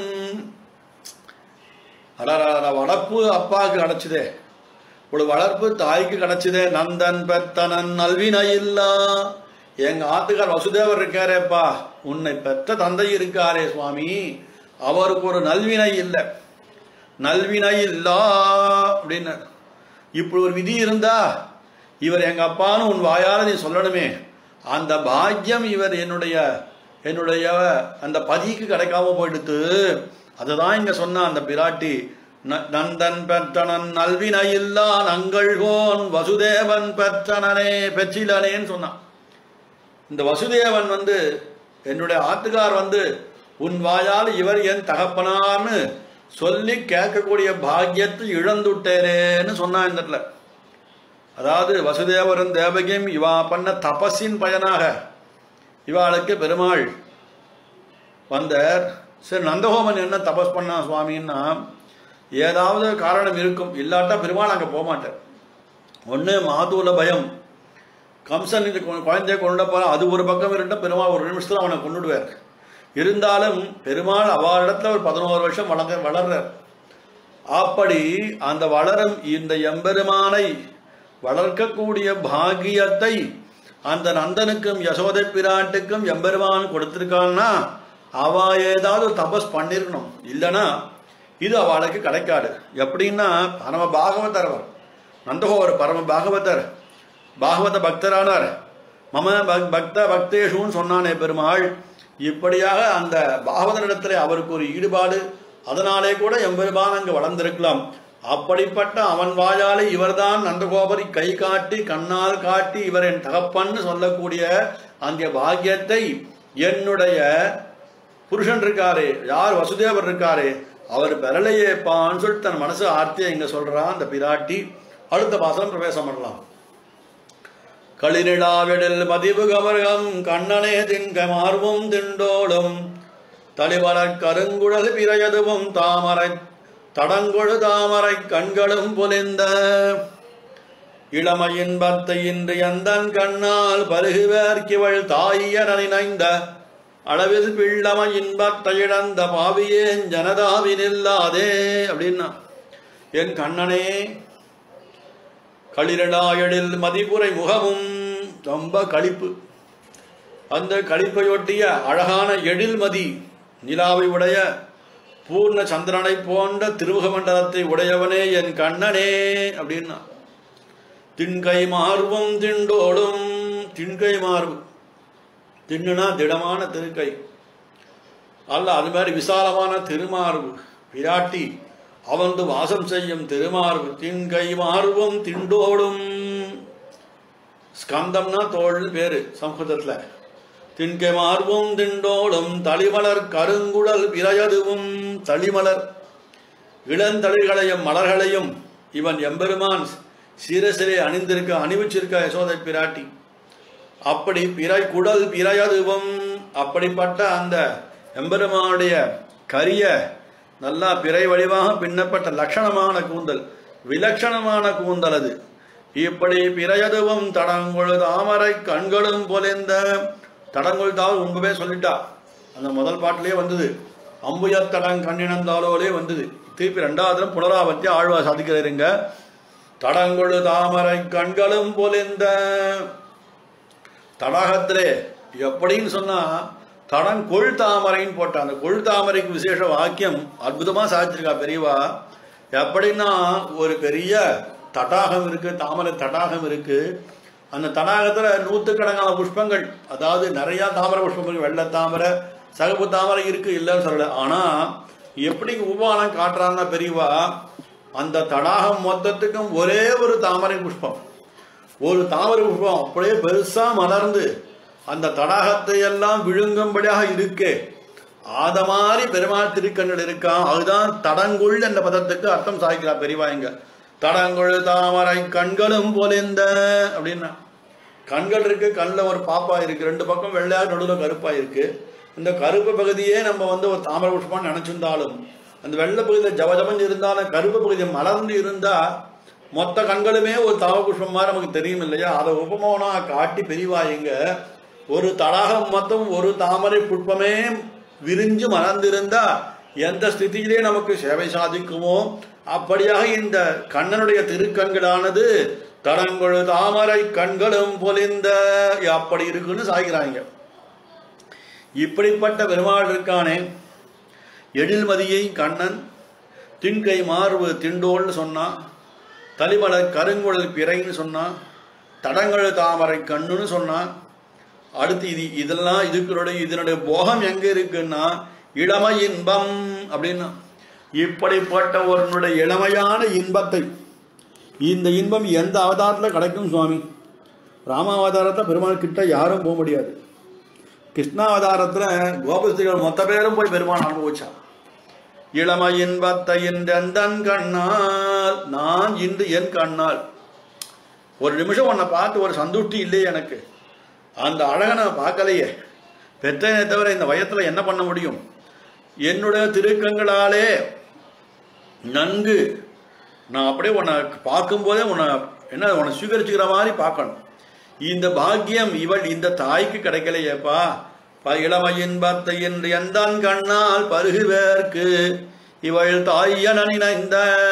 அடடா வளர்ப்பு அப்பாவுக்கு கிடைச்சதே ஒரு வளர்ப்பு தாய்க்கு கிடைச்சதே நந்தன் பெத்தனன் நல்வினை இல்லா எங்க ஆத்துக்கார் வசுதேவர் இருக்காரேப்பா உன்னை பெற்ற தந்தை இருக்காரே சுவாமி அவருக்கு ஒரு நல்வினை இல்லை நல்வினை இல்லா அப்படின்னு இப்படி ஒரு விதி இருந்தா இவர் எங்க அப்பான்னு உன் வாயால நீ சொல்லணுமே அந்த பாக்கியம் இவர் என்னுடைய என்னுடைய அந்த பதிக்கு கிடைக்காம போயிடுத்து அதுதான் இங்க சொன்ன அந்த பிராட்டி ந- நந்தன் பெற்றனன் நல்வினையில்லா நங்கள்கோன் வசுதேவன் பெற்றனனே பெற்றிலனேன்னு சொன்னான் இந்த வசுதேவன் வந்து என்னுடைய ஆத்துக்கார் வந்து உன் வாயால் இவர் என் தகப்பனார்னு சொல்லி கேட்கக்கூடிய பாக்கியத்தை இழந்துட்டேனேன்னு சொன்னான் இந்த இடத்துல அதாவது வசுதேவரும் தேவகியும் இவா பண்ண தபஸின் பயனாக இவாளுக்கு பெருமாள் வந்தார் சரி நந்தகோமன் என்ன தபஸ் பண்ணா சுவாமின்னா ஏதாவது காரணம் இருக்கும் இல்லாட்டா பெருமாள் அங்கே போக மாட்டார் ஒன்று மாதூல பயம் கம்சன் இந்த கு- குழந்தைய கொண்டு போற அது ஒரு பக்கம் இருந்தால் பெருமாள் ஒரு நிமிஷத்தில் அவனை கொண்டுடுவார் இருந்தாலும் பெருமாள் அவரிடத்துல ஒரு பதினோரு வருஷம் வளர்க்க வளர்றார் அப்படி அந்த வளரும் இந்த எம்பெருமானை வளர்க்கக்கூடிய பாக்கியத்தை அந்த நந்தனுக்கும் யசோதை பிராட்டுக்கும் எம்பெருமான் கொடுத்திருக்கான்னா அவ ஏதாவது தபஸ் பண்ணிருக்கணும் இல்லைன்னா இது அவளுக்கு கிடைக்காது எப்படின்னா பரம பாகவதர் அவர் நந்தகோவர் பரம பாகவதர் பாகவத பக்தரானார் மம பக்- பக்த பக்தேஷுன்னு சொன்னானே பெருமாள் இப்படியாக அந்த பாகவதரிடத்தில் அவருக்கு ஒரு ஈடுபாடு அதனாலே கூட எம்பெருமான் அங்கு வளர்ந்திருக்கலாம் அப்படிப்பட்ட அவன் வாயாலே இவர்தான் நந்தகோபரை கை காட்டி கண்ணால் காட்டி இவர் என் தகப்பன்னு சொல்லக்கூடிய அந்த பாக்கியத்தை என்னுடைய புருஷன் இருக்காரே யார் வசுதேவர் இருக்காரே அவர் பெறலையேப்பான்னு சொல்லிட்டு தன் மனசு ஆர்த்தியை இங்க சொல்றான் அந்த பிராட்டி அடுத்த பாசனம் பிரவேசம் பண்ணலாம் களிரிடாவிடில் மதிவு கமர்கம் கண்ணனே தின்க மார்பும் திண்டோடும் தளிவளர் கருங்குழல் பிறையதுவும் தாமரை தடங்கொழு தாமரை கண்களும் பொலிந்த இளமையின் பத்தை இன்று எந்தன் கண்ணால் பருகுவேர்க்கிவள் தாயன நினைந்த அளவில் பிள்ளமை இன்பத்தை இழந்த பாவியேன் ஜனதாவினில்லாதே அப்படின்னா என் கண்ணனே களிரடாயடில் மதிப்புரை முகமும் ரொம்ப களிப்பு அந்த களிப்பையொட்டிய அழகான எழில் மதி நிலாவை உடைய பூர்ண சந்திரனை போன்ற திருமுக மண்டலத்தை உடையவனே என் கண்ணனே அப்படின்னா திண்கை மார்பும் திண்டோடும் திண்கை மார்பு திண்ணுனா திடமான திருக்கை அல்ல அது மாதிரி விசாலமான திருமார்பு விராட்டி அவந்து வாசம் செய்யும் திருமார்பு திண்கை மார்பும் திண்டோடும் ஸ்கந்தம்னா தோள்னு பேரு சம்ஸ்கிருதத்துல திண்கை மார்பும் திண்டோடும் தளிமலர் கருங்குழல் பிறையதுவும் தளிமலர் இளந்தளிர்களையும் மலர்களையும் இவன் எம்பெருமான் சிரசிலே அணிந்திருக்க அணிவிச்சிருக்க யசோதை பிராட்டி அப்படி பிறை குடல் பிறையதுவும் அப்படிப்பட்ட அந்த எம்பெருமானுடைய கரிய நல்லா பிறை வடிவாக பின்னப்பட்ட லட்சணமான கூந்தல் விலட்சணமான கூந்தல் அது இப்படி பிறையதுவும் தடங்குழு தாமரை கண்களும் பொலிந்த தடங்குள் தாவல் முன்பவே சொல்லிட்டா அந்த முதல் பாட்டிலே வந்தது அம்புயத் தடங் கண்ணினந்தாலோலே வந்தது திருப்பி ரெண்டாவது தரம் புனராவர்த்தி ஆழ்வா சாதிக்கிறீங்க தடங்குழு தாமரை கண்களும் பொலிந்த தடாகத்திலே எப்படின்னு சொன்னா தடம் கொள் தாமரைன்னு போட்டான் அந்த கொள் தாமரைக்கு விசேஷ வாக்கியம் அற்புதமா சாதிச்சிருக்கா பெரியவா எப்படின்னா ஒரு பெரிய தடாகம் இருக்கு தாமரை தடாகம் இருக்கு அந்த தடாகத்துல நூத்துக்கணக்கான புஷ்பங்கள் அதாவது நிறைய தாமரை புஷ்பம் இருக்கு வெள்ளை தாமரை சகப்பு தாமரை இருக்கு இல்லைன்னு சொல்லல ஆனா எப்படி உபமானம் காட்டுறான்னா பெரியவா அந்த தடாகம் மொத்தத்துக்கும் ஒரே ஒரு தாமரை புஷ்பம் ஒரு தாமரை புஷ்பம் அப்படியே பெருசா மலர்ந்து அந்த தடாகத்தை எல்லாம் விழுங்கும்படியாக இருக்கே ஆத மாதிரி பெருமாள் திருக்கண்கள் இருக்கான் அதுதான் தடங்குள் என்ற பதத்துக்கு அர்த்தம் சாய்க்கிறார் பெரியவா இங்க தடங்குள் தாமரை கண்களும் பொலிந்த அப்படின்னா கண்கள் இருக்கு கண்ணில் ஒரு பாப்பா இருக்கு ரெண்டு பக்கம் வெள்ளையா நடுவில் கருப்பா இருக்கு இந்த கருப்பு பகுதியே நம்ம வந்து ஒரு தாமரை புஷ்பம்னு நினைச்சிருந்தாலும் அந்த வெள்ளை பகுதியில் ஜவஜமன் இருந்தாலும் கருப்பு பகுதி மலர்ந்து இருந்தா மொத்த கண்களுமே ஒரு தாமரை புஷ்பம் மாதிரி நமக்கு தெரியும் இல்லையா அதை உபமோனா காட்டி பெரியவாயுங்க ஒரு தடாகம் மொத்தம் ஒரு தாமரை புஷ்பமே விரிஞ்சு மலர்ந்திருந்தா எந்த ஸ்திதியிலே நமக்கு சேவை சாதிக்குமோ அப்படியாக இந்த கண்ணனுடைய திருக்கண்களானது தடங்கொழு தாமரை கண்களும் பொலிந்த அப்படி இருக்குன்னு சாய்கிறாங்க இப்படிப்பட்ட பெருமாள் இருக்கானே எழில்மதியை கண்ணன் திண்கை மார்பு திண்டோல்னு சொன்னான் தலிமலர் கருங்குழல் பிறைன்னு சொன்னான் தடங்கழு தாமரை கண்ணுன்னு சொன்னான் அடுத்து இது இதெல்லாம் இதுக்களுடைய இதனுடைய போகம் எங்க இருக்குன்னா இளமை இன்பம் அப்படின்னா இப்படிப்பட்ட ஒருனுடைய இளமையான இன்பத்தை இந்த இன்பம் எந்த அவதாரத்தில் கிடைக்கும் சுவாமி ராமாவதாரத்தில் பெருமாள் கிட்ட யாரும் போக முடியாது கிருஷ்ணாவதாரத்தில் கோபஸ்திரிகள் மொத்த பேரும் போய் பெருமான் அனுபவிச்சான் இளமையின் பத்தையின் தன் கண்ணால் நான் இன்று என் கண்ணால் ஒரு நிமிஷம் உன்னை பார்த்து ஒரு சந்துஷ்டி இல்லையே எனக்கு அந்த அழகை நான் பார்க்கலையே பெற்றேனே தவிர இந்த வயத்தில் என்ன பண்ண முடியும் என்னுடைய திருக்கங்களாலே நன்கு நான் அப்படியே உன்னை பார்க்கும்போதே உன்னை என்ன உன்னை சுவீகரிச்சுக்கிற மாதிரி பார்க்கணும் இந்த பாக்கியம் இவள் இந்த தாய்க்கு கிடைக்கலையேப்பா ப- இளமையின் பத்தை என்று எந்தான் கண்ணால் பருகுவேற்கு இவள் தாய் என நினைந்த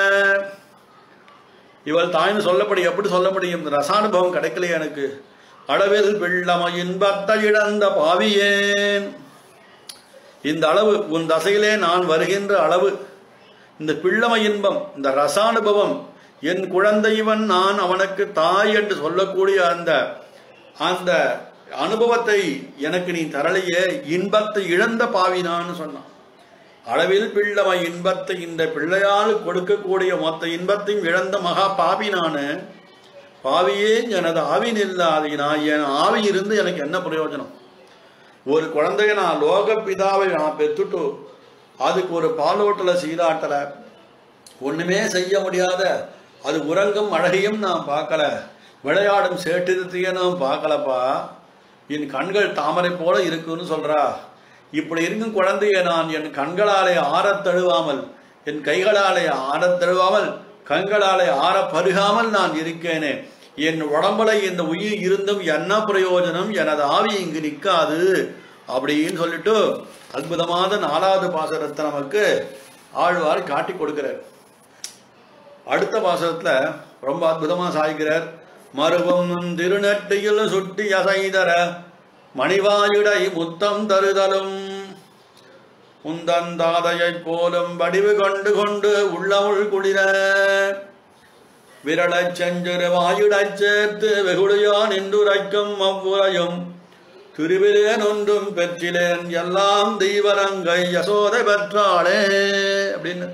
இவள் தாய்னு சொல்லப்படி எப்படி சொல்ல முடியும் இந்த ரசானுபவம் கிடைக்கலையே எனக்கு அளவில் பிள்ளமையின் பத்தை இழந்த பாவியேன் இந்த அளவு உன் தசையிலே நான் வருகின்ற அளவு இந்த பிள்ளமை இன்பம் இந்த ரசானுபவம் என் குழந்தைவன் நான் அவனுக்கு தாய் என்று சொல்லக்கூடிய அந்த அந்த அனுபவத்தை எனக்கு நீ தரலையே இன்பத்தை இழந்த பாவினான்னு சொன்னான் அளவில் பிள்ளமை இன்பத்தை இந்த பிள்ளையால் கொடுக்கக்கூடிய மொத்த இன்பத்தையும் இழந்த மகா பாவி நானு பாவியே எனது ஆவின் இல்லாதீனா என் ஆவி இருந்து எனக்கு என்ன பிரயோஜனம் ஒரு குழந்தைய நான் லோக பிதாவை நான் பெற்றுட்டு அதுக்கு ஒரு பாலோட்டலை சீராட்டலை ஒண்ணுமே செய்ய முடியாத அது உறங்கும் அழகையும் நான் பார்க்கல விளையாடும் சேட்டிருத்தையும் நான் பார்க்கலப்பா என் கண்கள் தாமரை போல இருக்குன்னு சொல்றா இப்படி இருக்கும் குழந்தைய நான் என் கண்களாலே ஆறத் தழுவாமல் என் கைகளாலே ஆறத் தழுவாமல் கண்களாலே ஆற பருகாமல் நான் இருக்கேனே என் உடம்புல இந்த உயிர் இருந்தும் என்ன பிரயோஜனம் எனது ஆவி இங்கு நிற்காது அப்படின்னு சொல்லிட்டு அற்புதமான நாலாவது பாசனத்தை நமக்கு ஆழ்வார் காட்டி கொடுக்கிறார் அடுத்த பாசனத்துல ரொம்ப அற்புதமா சாய்க்கிறார் மருவம் திருநெட்டியில் சுட்டி அசைதர மணிவாயுடை முத்தம் தருதலும் உந்தந்தாதையைப் போலும் வடிவு கொண்டு கொண்டு உள்ளமுள் குளிர விரலச் செஞ்சிறு வாயுடச் சேர்த்து வெகுளியா நின்றுரைக்கும் அவ்வுரையும் திருவிலேன் ஒன்றும் பெற்றிலேன் எல்லாம் தெய்வரங்கை யசோதை பெற்றாளே அப்படின்னு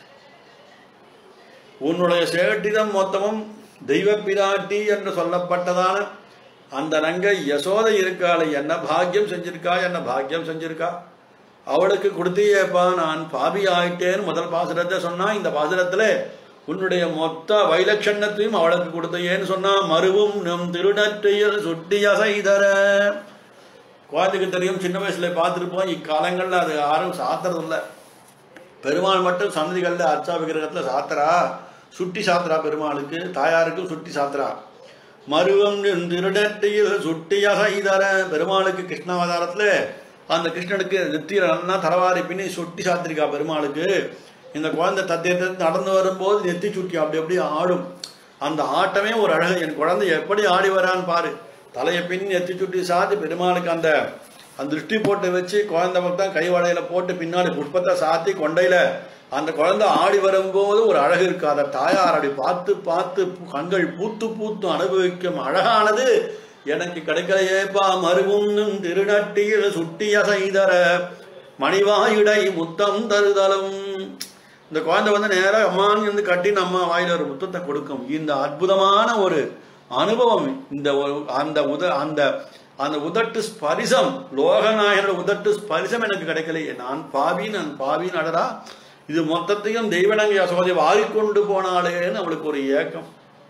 உன்னுடைய சேட்டிதம் மொத்தமும் தெய்வ பிராட்டி என்று சொல்லப்பட்டதான அந்த ரங்கை யசோதை இருக்காளே என்ன பாக்கியம் செஞ்சிருக்கா என்ன பாக்கியம் செஞ்சிருக்கா அவளுக்கு கொடுத்தியேப்பா நான் பாபி ஆயிட்டேன்னு முதல் பாசுரத்தை சொன்னா இந்த பாசுரத்துல உன்னுடைய மொத்த வைலட்சணத்தையும் அவளுக்கு கொடுத்தையேன்னு சொன்னா மருவும் நம் திருநற்றையில் சுட்டி அசைதர குழந்தைக்கு தெரியும் சின்ன வயசுல பார்த்துருப்போம் இக்காலங்கள்ல அது யாரும் சாத்துறது இல்ல பெருமாள் மட்டும் சன்னதிகள்ல அர்ச்சா விக்கிரகத்துல சாத்துறா சுட்டி சாத்துறா பெருமாளுக்கு தாயாருக்கும் சுட்டி சாத்துறா மருவம் திருடட்டியில் சுட்டி அசைதர பெருமாளுக்கு கிருஷ்ணாவதாரத்துல அந்த கிருஷ்ணனுக்கு நெத்தியில நல்லா தலவாரி பின்னி சுட்டி சாத்திரிக்கா பெருமாளுக்கு இந்த குழந்தை தத்தியத்தை நடந்து வரும்போது நெத்தி சுட்டி அப்படி அப்படி ஆடும் அந்த ஆட்டமே ஒரு அழகு என் குழந்தை எப்படி ஆடி வரான்னு பாரு தலையை பின்னி நெத்தி சுட்டி சாத்தி பெருமாளுக்கு அந்த அந்த திருஷ்டி போட்டு வச்சு குழந்தை பக்கம் கைவடையில போட்டு பின்னாடி புஷ்பத்தை சாத்தி கொண்டையில அந்த குழந்தை ஆடி வரும்போது ஒரு அழகு இருக்கு அதை தாயார் அப்படி பார்த்து பார்த்து கண்கள் பூத்து பூத்து அனுபவிக்கும் அழகானது எனக்கு கிடைக்கலையேப்பா மருவும் திருநட்டியில் சுட்டிய செய்தர மணிவாயுடை முத்தம் தருதலும் இந்த குழந்தை வந்து நேரா அம்மான்னு வந்து கட்டி நம்ம வாயில ஒரு முத்தத்தை கொடுக்கும் இந்த அற்புதமான ஒரு அனுபவம் இந்த ஒரு அந்த உத அந்த அந்த உதட்டு ஸ்பரிசம் லோகநாயகனோட உதட்டு ஸ்பரிசம் எனக்கு கிடைக்கலையே நான் பாவி நான் பாவி நடரா இது மொத்தத்தையும் தெய்வனங்க யசோதை வாரிக்கொண்டு போனாளேன்னு அவளுக்கு ஒரு ஏக்கம்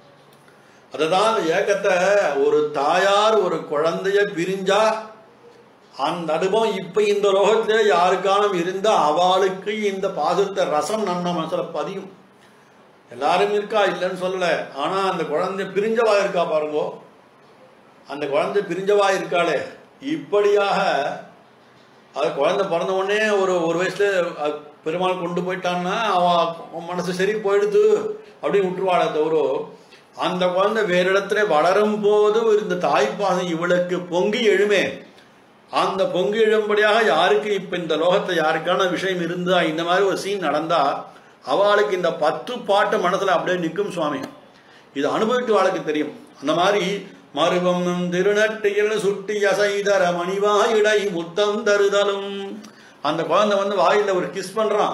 அதுதான் அந்த ஏக்கத்தை ஒரு தாயார் ஒரு குழந்தைய பிரிஞ்சா அந்த அனுபவம் இப்ப இந்த லோகத்துல யாருக்கானும் இருந்தா அவளுக்கு இந்த பாசத்தை ரசம் நன்ன மனசுல பதியும் எல்லாரும் இருக்கா இல்லைன்னு சொல்லல ஆனா அந்த குழந்தை பிரிஞ்சவா இருக்கா பாருங்க அந்த குழந்தை பிரிஞ்சவா இருக்காளே இப்படியாக அது குழந்தை பிறந்த உடனே ஒரு ஒரு வயசுல அஹ், பெருமாள் கொண்டு போயிட்டான்னா அவ மனசு சரி போயிடுது அப்படின்னு விட்டுருவாளே தவிர அந்த குழந்தை வேற இடத்துல வளரும் போது இந்த தாய்ப்பாசம் இவளுக்கு பொங்கி எழுமே அந்த பொங்கி எழும்படியாக யாருக்கு இப்ப இந்த லோகத்தை யாருக்கான விஷயம் இருந்தா இந்த மாதிரி ஒரு சீன் நடந்தா அவளுக்கு இந்த பத்து பாட்டு மனசுல அப்படியே நிற்கும் சுவாமி இது அனுபவித்து அவளுக்கு தெரியும் அந்த மாதிரி மருவம் திருநட்டியில் சுட்டி அசைதர மணிவாயிடை முத்தம் தருதலும் அந்த குழந்தை வந்து வாயில ஒரு கிஸ் பண்றான்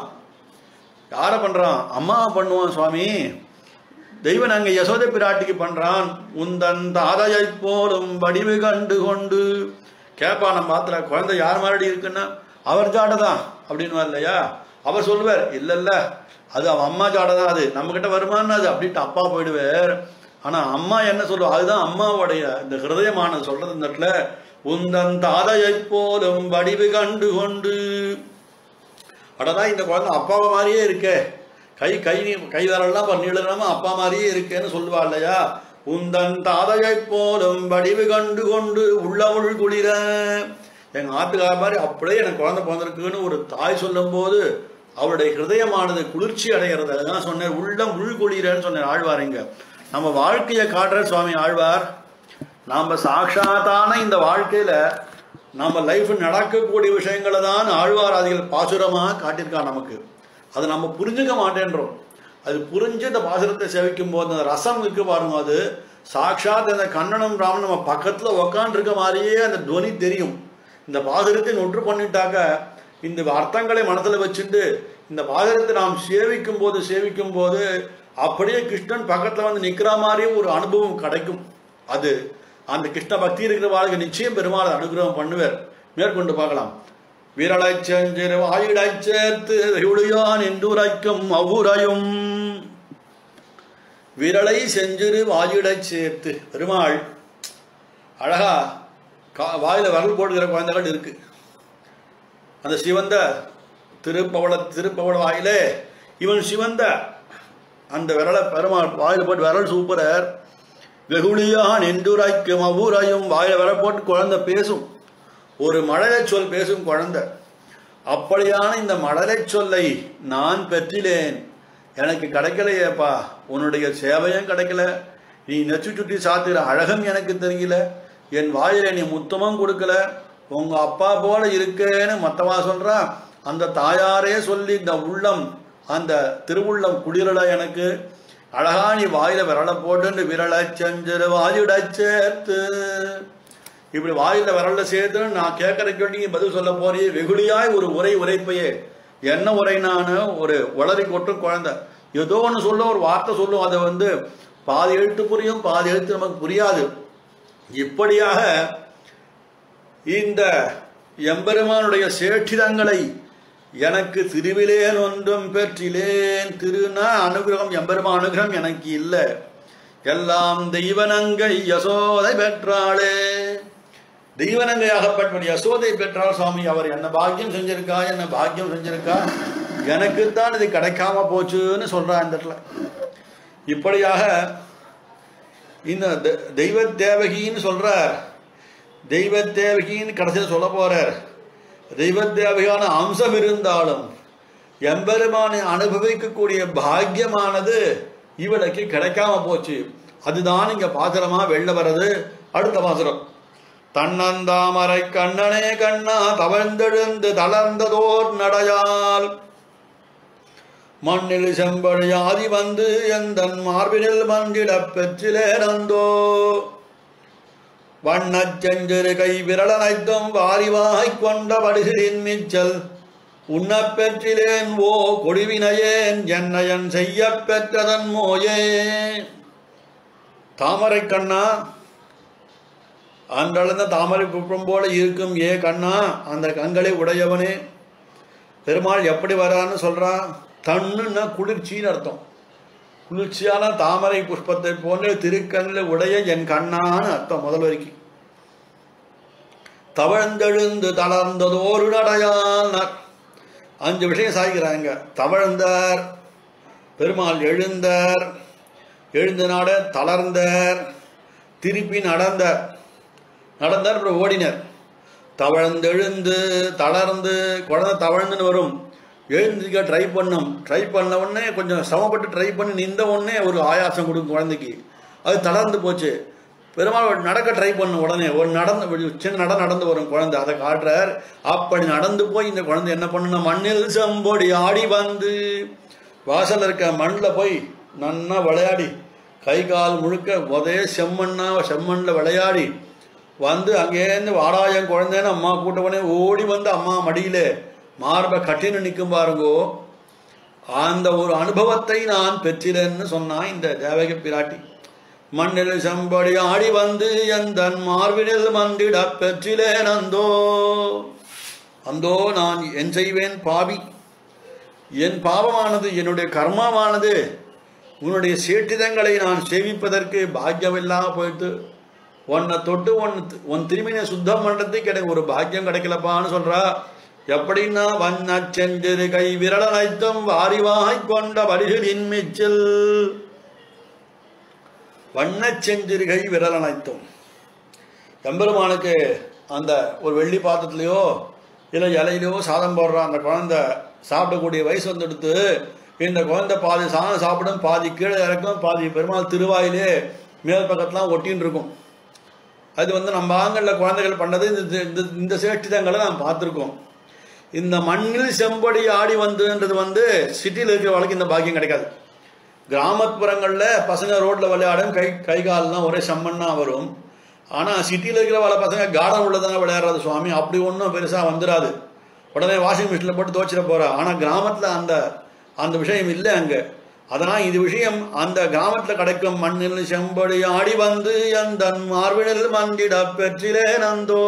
யார பண்றான் அம்மா பண்ணுவான் சுவாமி தெய்வன் அங்க யசோதை பிராட்டிக்கு பண்றான் உந்தன் தாதையைப் போலும் வடிவு கண்டு கொண்டு கேட்பா நம்ம மாத்திர குழந்தை யார் மாதிரி இருக்குன்னா அவர் ஜாடை தான் அப்படின்னு இல்லையா அவர் சொல்லுவார் இல்ல இல்ல அது அவன் அம்மா ஜாடை தான் அது நம்ம கிட்ட வருமான்னு அது அப்படின்ட்டு அப்பா போயிடுவார் ஆனா அம்மா என்ன சொல்லுவா அதுதான் அம்மாவுடைய இந்த ஹிருதயமானது சொல்றது இந்த இடத்துல உந்தன் தாதையைப் போலும் வடிவு கண்டு கொண்டு அடதான் இந்த குழந்தை அப்பாவை மாதிரியே இருக்கே கை கை கை விரல்லாம் பண்ணிடலாம அப்பா மாதிரியே இருக்கேன்னு சொல்லுவா இல்லையா உந்தன் தாதையைப் போலும் வடிவு கண்டு கொண்டு உள்ளமுள் குளிர எங்க ஆத்துக்கார மாதிரி அப்படியே எனக்கு குழந்தை பிறந்திருக்குன்னு ஒரு தாய் சொல்லும்போது அவருடைய ஹிருதயமானது குளிர்ச்சி அடைகிறது அதுதான் சொன்னேன் உள்ளம் உள் குளிரன்னு சொன்னேன் ஆழ்வாருங்க நம்ம வாழ்க்கையை காட்டுற சுவாமி ஆழ்வார் நாம சாட்சாத்தான இந்த வாழ்க்கையில நம்ம லைஃப் நடக்கக்கூடிய விஷயங்களை தான் ஆழ்வாராதிகள் பாசுரமா காட்டியிருக்கான் நமக்கு அதை நம்ம புரிஞ்சுக்க மாட்டேன்றோம் அது புரிஞ்சு இந்த பாசுரத்தை சேவிக்கும் போது அந்த ரசம் இருக்கு பாருங்க அது சாட்சாத் அந்த கண்ணனும் ராமன் நம்ம பக்கத்துல உக்காண்டிருக்க மாதிரியே அந்த துவனி தெரியும் இந்த பாசுரத்தை நொற்று பண்ணிட்டாக்க இந்த அர்த்தங்களை மனசுல வச்சுட்டு இந்த பாசுரத்தை நாம் சேவிக்கும் போது சேவிக்கும் போது அப்படியே கிருஷ்ணன் பக்கத்துல வந்து நிக்கிற மாதிரியே ஒரு அனுபவம் கிடைக்கும் அது அந்த கிருஷ்ண பக்தி இருக்கிற வாழ்க்கை நிச்சயம் பெருமாள் அனுகிரகம் பண்ணுவார் மேற்கொண்டு பார்க்கலாம் விரலை செஞ்சிரு வாயிடை சேர்த்து வெகுளியான் என்று உரைக்கும் அவ்வுரையும் விரலை செஞ்சிரு வாயிடை சேர்த்து பெருமாள் அழகா கா வாயில விரல் போடுகிற குழந்தைகள் இருக்கு அந்த சிவந்த திருப்பவள திருப்பவள வாயிலே இவன் சிவந்த அந்த விரலை பெருமாள் வாயில போட்டு விரல் சூப்பரர் வெகுளியான் என்றுரைக்கும் அவ்வூரையும் வாயில விரல் போட்டு குழந்தை பேசும் ஒரு மழலை சொல் பேசும் குழந்தை அப்படியான இந்த மழலை சொல்லை நான் பெற்றிலேன் எனக்கு கிடைக்கலையேப்பா உன்னுடைய சேவையும் கிடைக்கல நீ நெச்சு சுட்டி சாத்துகிற அழகம் எனக்கு தெரியல என் வாயில நீ முத்தமும் கொடுக்கல உங்க அப்பா போல இருக்கேன்னு மத்தவா சொல்றா அந்த தாயாரே சொல்லி இந்த உள்ளம் அந்த திருவுள்ளம் குளிரல எனக்கு அழகா நீ வாயில விரல போட்டு விரலை செஞ்சிரு வாயிட சேர்த்து இப்படி வாயில விரல்ல சேர்த்துன்னு நான் கேட்கற கேள்வி நீ பதில் சொல்ல போறியே வெகுளியாய் ஒரு உரை உரைப்பையே என்ன உரைனான ஒரு உளறி கொட்டும் குழந்தை ஏதோ ஒன்று சொல்லும் ஒரு வார்த்தை சொல்லும் அதை வந்து பாதி எழுத்து புரியும் பாதி எழுத்து நமக்கு புரியாது இப்படியாக இந்த எம்பெருமானுடைய சேற்றிதங்களை எனக்கு திருவிலேன் ஒன்றும் பெற்றிலேன் திருனா அனுகிரகம் எம்பெருமான் அனுகிரகம் எனக்கு இல்லை எல்லாம் தெய்வனங்கை யசோதை பெற்றாளே தெய்வனங்கையாகப்பட்ட யசோதை பெற்றாள் சுவாமி அவர் என்ன பாக்கியம் செஞ்சிருக்கா என்ன பாக்கியம் செஞ்சிருக்கா எனக்குத்தான் இது கிடைக்காம போச்சுன்னு சொல்றா இந்த இடத்துல இப்படியாக இந்த தெ- தெய்வ தேவகின்னு சொல்றார் தெய்வ தேவகின்னு கடைசியில் சொல்ல போறார் தெய்வ தேவகியான அம்சம் இருந்தாலும் எம்பெருமானை அனுபவிக்கக்கூடிய பாக்கியமானது இவளுக்கு கிடைக்காம போச்சு அதுதான் இங்க பாசுரமா வெளில வர்றது அடுத்த பாசுரம் தன்னந்தாமரை கண்ணனே கண்ணா தவழ்ந்தெழுந்து தளர்ந்ததோர் நடையால் மண்ணில் செம்பழியாதி வந்து எந்தன் மார்பினில் மண்டிடப் பெற்றிலே நந்தோ வண்ணச் செஞ்சிறு கை விரலனைத்தும் வாரிவாய்க் கொண்ட படுகிறேன் மிச்சல் உண்ணப் பெற்றிலேன் ஓ கொடிவினையேன் என்னையன் செய்யப் பெற்றதன் மோயே தாமரை கண்ணா அன்றளந்த தாமரை புஷ்பம் போல இருக்கும் ஏ கண்ணா அந்த கண்களை உடையவனே பெருமாள் எப்படி வரான்னு சொல்றான் தன்னுன்னா குளிர்ச்சின்னு அர்த்தம் குளிர்ச்சியான தாமரை புஷ்பத்தை போன்ற திருக்கண்ணில் உடைய என் கண்ணான்னு அர்த்தம் முதல் வரைக்கும் தவழ்ந்தெழுந்து தளர்ந்ததோரு நடையால் ந- அஞ்சு விஷயம் சாய்க்கிறாங்க தவழ்ந்தார் பெருமாள் எழுந்தார் எழுந்த நாட தளர்ந்தார் திருப்பி நடந்தார் நடந்தார் அப்புறம் ஓடினார் தவழ்ந்தெழுந்து தளர்ந்து குழந்தை தவழ்ந்துன்னு வரும் எழுந்திருக்க ட்ரை பண்ணும் ட்ரை பண்ண உடனே கொஞ்சம் சிரமப்பட்டு ட்ரை பண்ணி நின்ற உடனே ஒரு ஆயாசம் கொடுக்கும் குழந்தைக்கு அது தளர்ந்து போச்சு பெருமாள் நடக்க ட்ரை பண்ணும் உடனே ஒரு நடந்து ஒரு சின்ன நட நடந்து வரும் குழந்தை அதை காட்டுறார் அப்படி நடந்து போய் இந்த குழந்தை என்ன பண்ணுனா மண்ணில் செம்பொடி ஆடி வந்து வாசல்ல இருக்க மண்ணில் போய் நன்னா விளையாடி கை கால் முழுக்க ஒரே செம்மண்ணா செம்மண்ணில் விளையாடி வந்து அங்கேருந்து வாடாயம் குழந்தைன்னு அம்மா கூட்டவனே ஓடி வந்து அம்மா மடியிலே மார்பை கட்டின்னு நிற்கும் பாருங்கோ அந்த ஒரு அனுபவத்தை நான் பெற்றிலேன்னு சொன்னா இந்த தேவகி பிராட்டி மண்ணில் செம்படி ஆடி வந்து எந்தன் மார்பினில் மந்திட பெற்றிலேன் அந்தோ அந்தோ நான் என் செய்வேன் பாவி என் பாவமானது என்னுடைய கர்மமானது உன்னுடைய சேட்டிதங்களை நான் சேவிப்பதற்கு பாக்கியமில்லாம போயிட்டு உன்னை தொட்டு உன் உன் திரும்பின சுத்தம் பண்ணுறதுக்கு எனக்கு ஒரு பாக்கியம் கிடைக்கலப்பான்னு சொல்றா எப்படின்னா வண்ண செஞ்சிறு கை விரல் அனைத்தும் வாரிவாய் கொண்ட வரிகளின் மிச்சல் வண்ண செஞ்சிறுகை விரல் அனைத்தும் எம்பெருமானுக்கு அந்த ஒரு வெள்ளி பாத்திரத்துலையோ இல்லை இலையிலையோ சாதம் போடுற அந்த குழந்தை சாப்பிடக்கூடிய வயசு வந்துடுத்து இந்த குழந்தை பாதி சாதம் சாப்பிடும் பாதி கீழே இறக்கும் பாதி பெருமாள் திருவாயிலே மேல் பக்கத்துலாம் ஒட்டின்னு இருக்கும் அது வந்து நம்ம ஆங்களில் குழந்தைகள் பண்ணது இந்த இந்த இந்த சேஷ்டிதங்களை நாம் பார்த்துருக்கோம் இந்த மண்ணில் செம்படி ஆடி வந்துன்றது வந்து சிட்டியில் இருக்கிற வாழ்க்கை இந்த பாக்கியம் கிடைக்காது கிராமப்புறங்களில் பசங்க ரோட்டில் விளையாடும் கை கை கால்லாம் ஒரே செம்மண்ணா வரும் ஆனால் சிட்டியில் இருக்கிற வள பசங்க கார்டன் உள்ளதானே விளையாடுறது சுவாமி அப்படி ஒன்றும் பெருசாக வந்துடாது உடனே வாஷிங் மிஷினில் போட்டு துவச்சிட போகிறா ஆனால் கிராமத்தில் அந்த அந்த விஷயம் இல்லை அங்கே அதனால் இது விஷயம் அந்த கிராமத்தில் கிடைக்கும் மண்ணில் செம்படி ஆடி வந்து அந்த மார்பினில் மந்திட பெற்றிலே நந்தோ